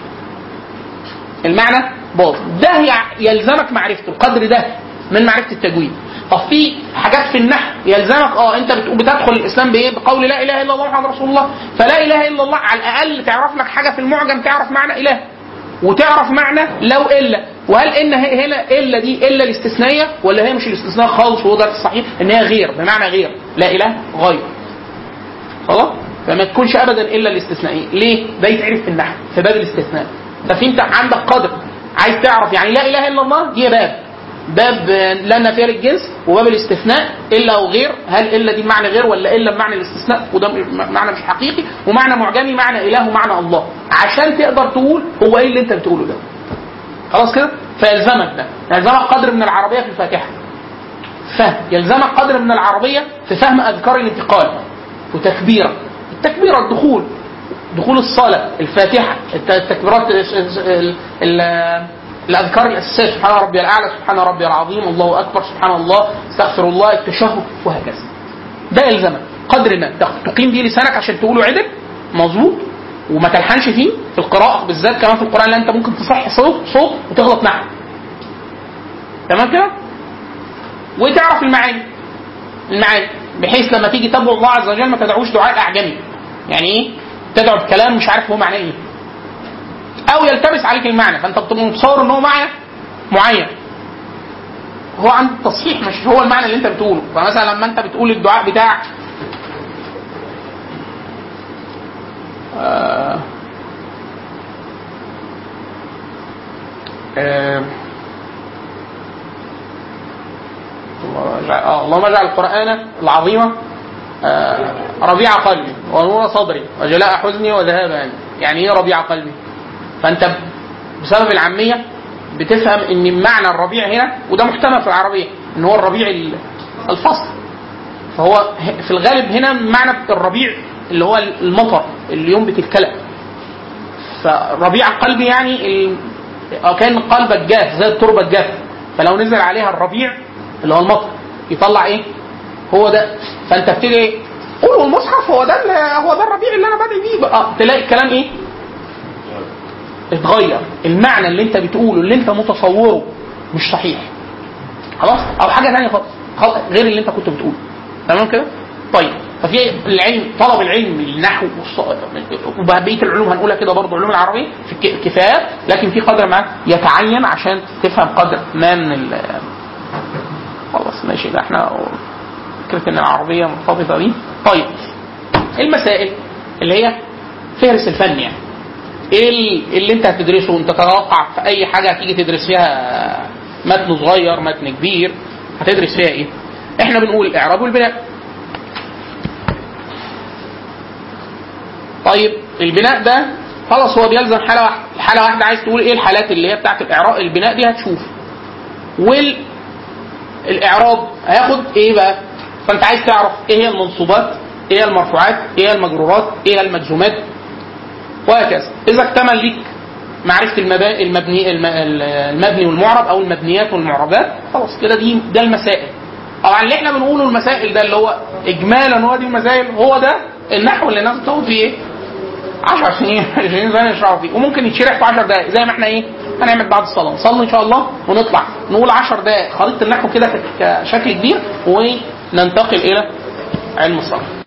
المعنى باظ ده يع- يلزمك معرفته القدر ده من معرفة التجويد طب في حاجات في النحو يلزمك اه انت بت- بتدخل الاسلام بايه بقول لا اله الا الله محمد رسول الله فلا اله الا الله على الاقل تعرف لك حاجه في المعجم تعرف معنى اله وتعرف معنى لو الا وهل ان هي- هنا الا دي الا الاستثنائيه ولا هي مش الاستثناء خالص وهو ده الصحيح ان هي غير بمعنى غير لا اله غير خلاص فما تكونش ابدا الا الاستثنائيه ليه ده يتعرف في النحو في باب الاستثناء ففي انت عندك قدر عايز تعرف يعني لا اله الا الله دي باب باب آه، لا نافيه للجنس وباب الاستثناء الا وغير هل الا دي بمعنى غير ولا الا بمعنى الاستثناء وده م- معنى مش حقيقي ومعنى معجمي معنى اله ومعنى الله عشان تقدر تقول هو ايه اللي انت بتقوله ده خلاص كده فيلزمك ده يلزمك قدر من العربيه في الفاتحه فهم يلزمك قدر من العربيه في فهم اذكار الانتقال وتكبيره التكبيره الدخول دخول الصلاه الفاتحه الت- التكبيرات ال- ال- ال- الاذكار الاساسيه سبحان ربي الاعلى سبحان ربي العظيم الله اكبر سبحان الله استغفر الله التشهد وهكذا ده يلزمك قدر ما تق- تقيم بيه لسانك عشان تقوله عدل مظبوط وما تلحنش فيه في القراءة بالذات كمان في القرآن لأن أنت ممكن تصح صوت صوت وتغلط نحو تمام كده؟ وتعرف المعاني المعاني بحيث لما تيجي تدعو الله عز وجل ما تدعوش دعاء أعجمي يعني إيه؟ تدعو بكلام مش عارف هو معناه إيه أو يلتبس عليك المعنى فأنت بتبقى متصور إن هو معنى معين هو عند التصحيح مش هو المعنى اللي انت بتقوله فمثلا لما انت بتقول الدعاء بتاع آه آه الله اجعل- آه، اللهم اجعل القرآن العظيم آه، ربيع قلبي ونور صدري وجلاء حزني وذهاب همي يعني ايه ربيع قلبي فانت بسبب العامية بتفهم ان معنى الربيع هنا وده محتمل في العربية ان هو الربيع ال- الفصل فهو ه- في الغالب هنا معنى الربيع اللي هو المطر اللي ينبت الكلى فربيع قلبي يعني ال... آه كان قلبك جاف زي التربه الجاف فلو نزل عليها الربيع اللي هو المطر يطلع ايه؟ هو ده فانت بتيجي ايه؟ قول المصحف هو ده ال- هو ده الربيع اللي انا بادئ بيه بقى آه تلاقي الكلام ايه؟ اتغير المعنى اللي انت بتقوله اللي انت متصوره مش صحيح خلاص او حاجه ثانيه خالص خالص غير اللي انت كنت بتقوله تمام كده طيب ففي العلم طلب العلم النحو والص- وبقيه العلوم هنقولها كده برضه علوم العربيه في ك- كفايات لكن في قدر ما يتعين عشان تفهم قدر ما من ال خلاص ماشي ده احنا فكره ان العربيه مرتبطه بيه طيب المسائل اللي هي فهرس الفن يعني ايه ال- اللي انت هتدرسه انت تتوقع في اي حاجه هتيجي تدرس فيها متن صغير متن كبير هتدرس فيها ايه احنا بنقول الاعراب والبناء طيب البناء ده خلاص هو بيلزم حاله واحده الحاله واحده عايز تقول ايه الحالات اللي هي بتاعت الاعراب البناء دي هتشوف وال الاعراب هياخد ايه بقى فانت عايز تعرف ايه هي المنصوبات ايه هي المرفوعات ايه هي المجرورات ايه هي المجزومات وهكذا اذا اكتمل ليك معرفه المبا... المبني الم... المبني والمعرب او المبنيات والمعربات خلاص كده دي ده المسائل طبعا اللي احنا بنقوله المسائل ده اللي هو اجمالا هو دي المسائل هو ده النحو اللي الناس بتاخد فيه ايه 10 سنين 20 سنه يشرحوا فيه وممكن يتشرح في 10 دقائق زي ما احنا ايه هنعمل بعد الصلاه نصلي ان شاء الله ونطلع نقول 10 دقائق خريطه النحو كده ك- كشكل كبير وننتقل الى علم الصرف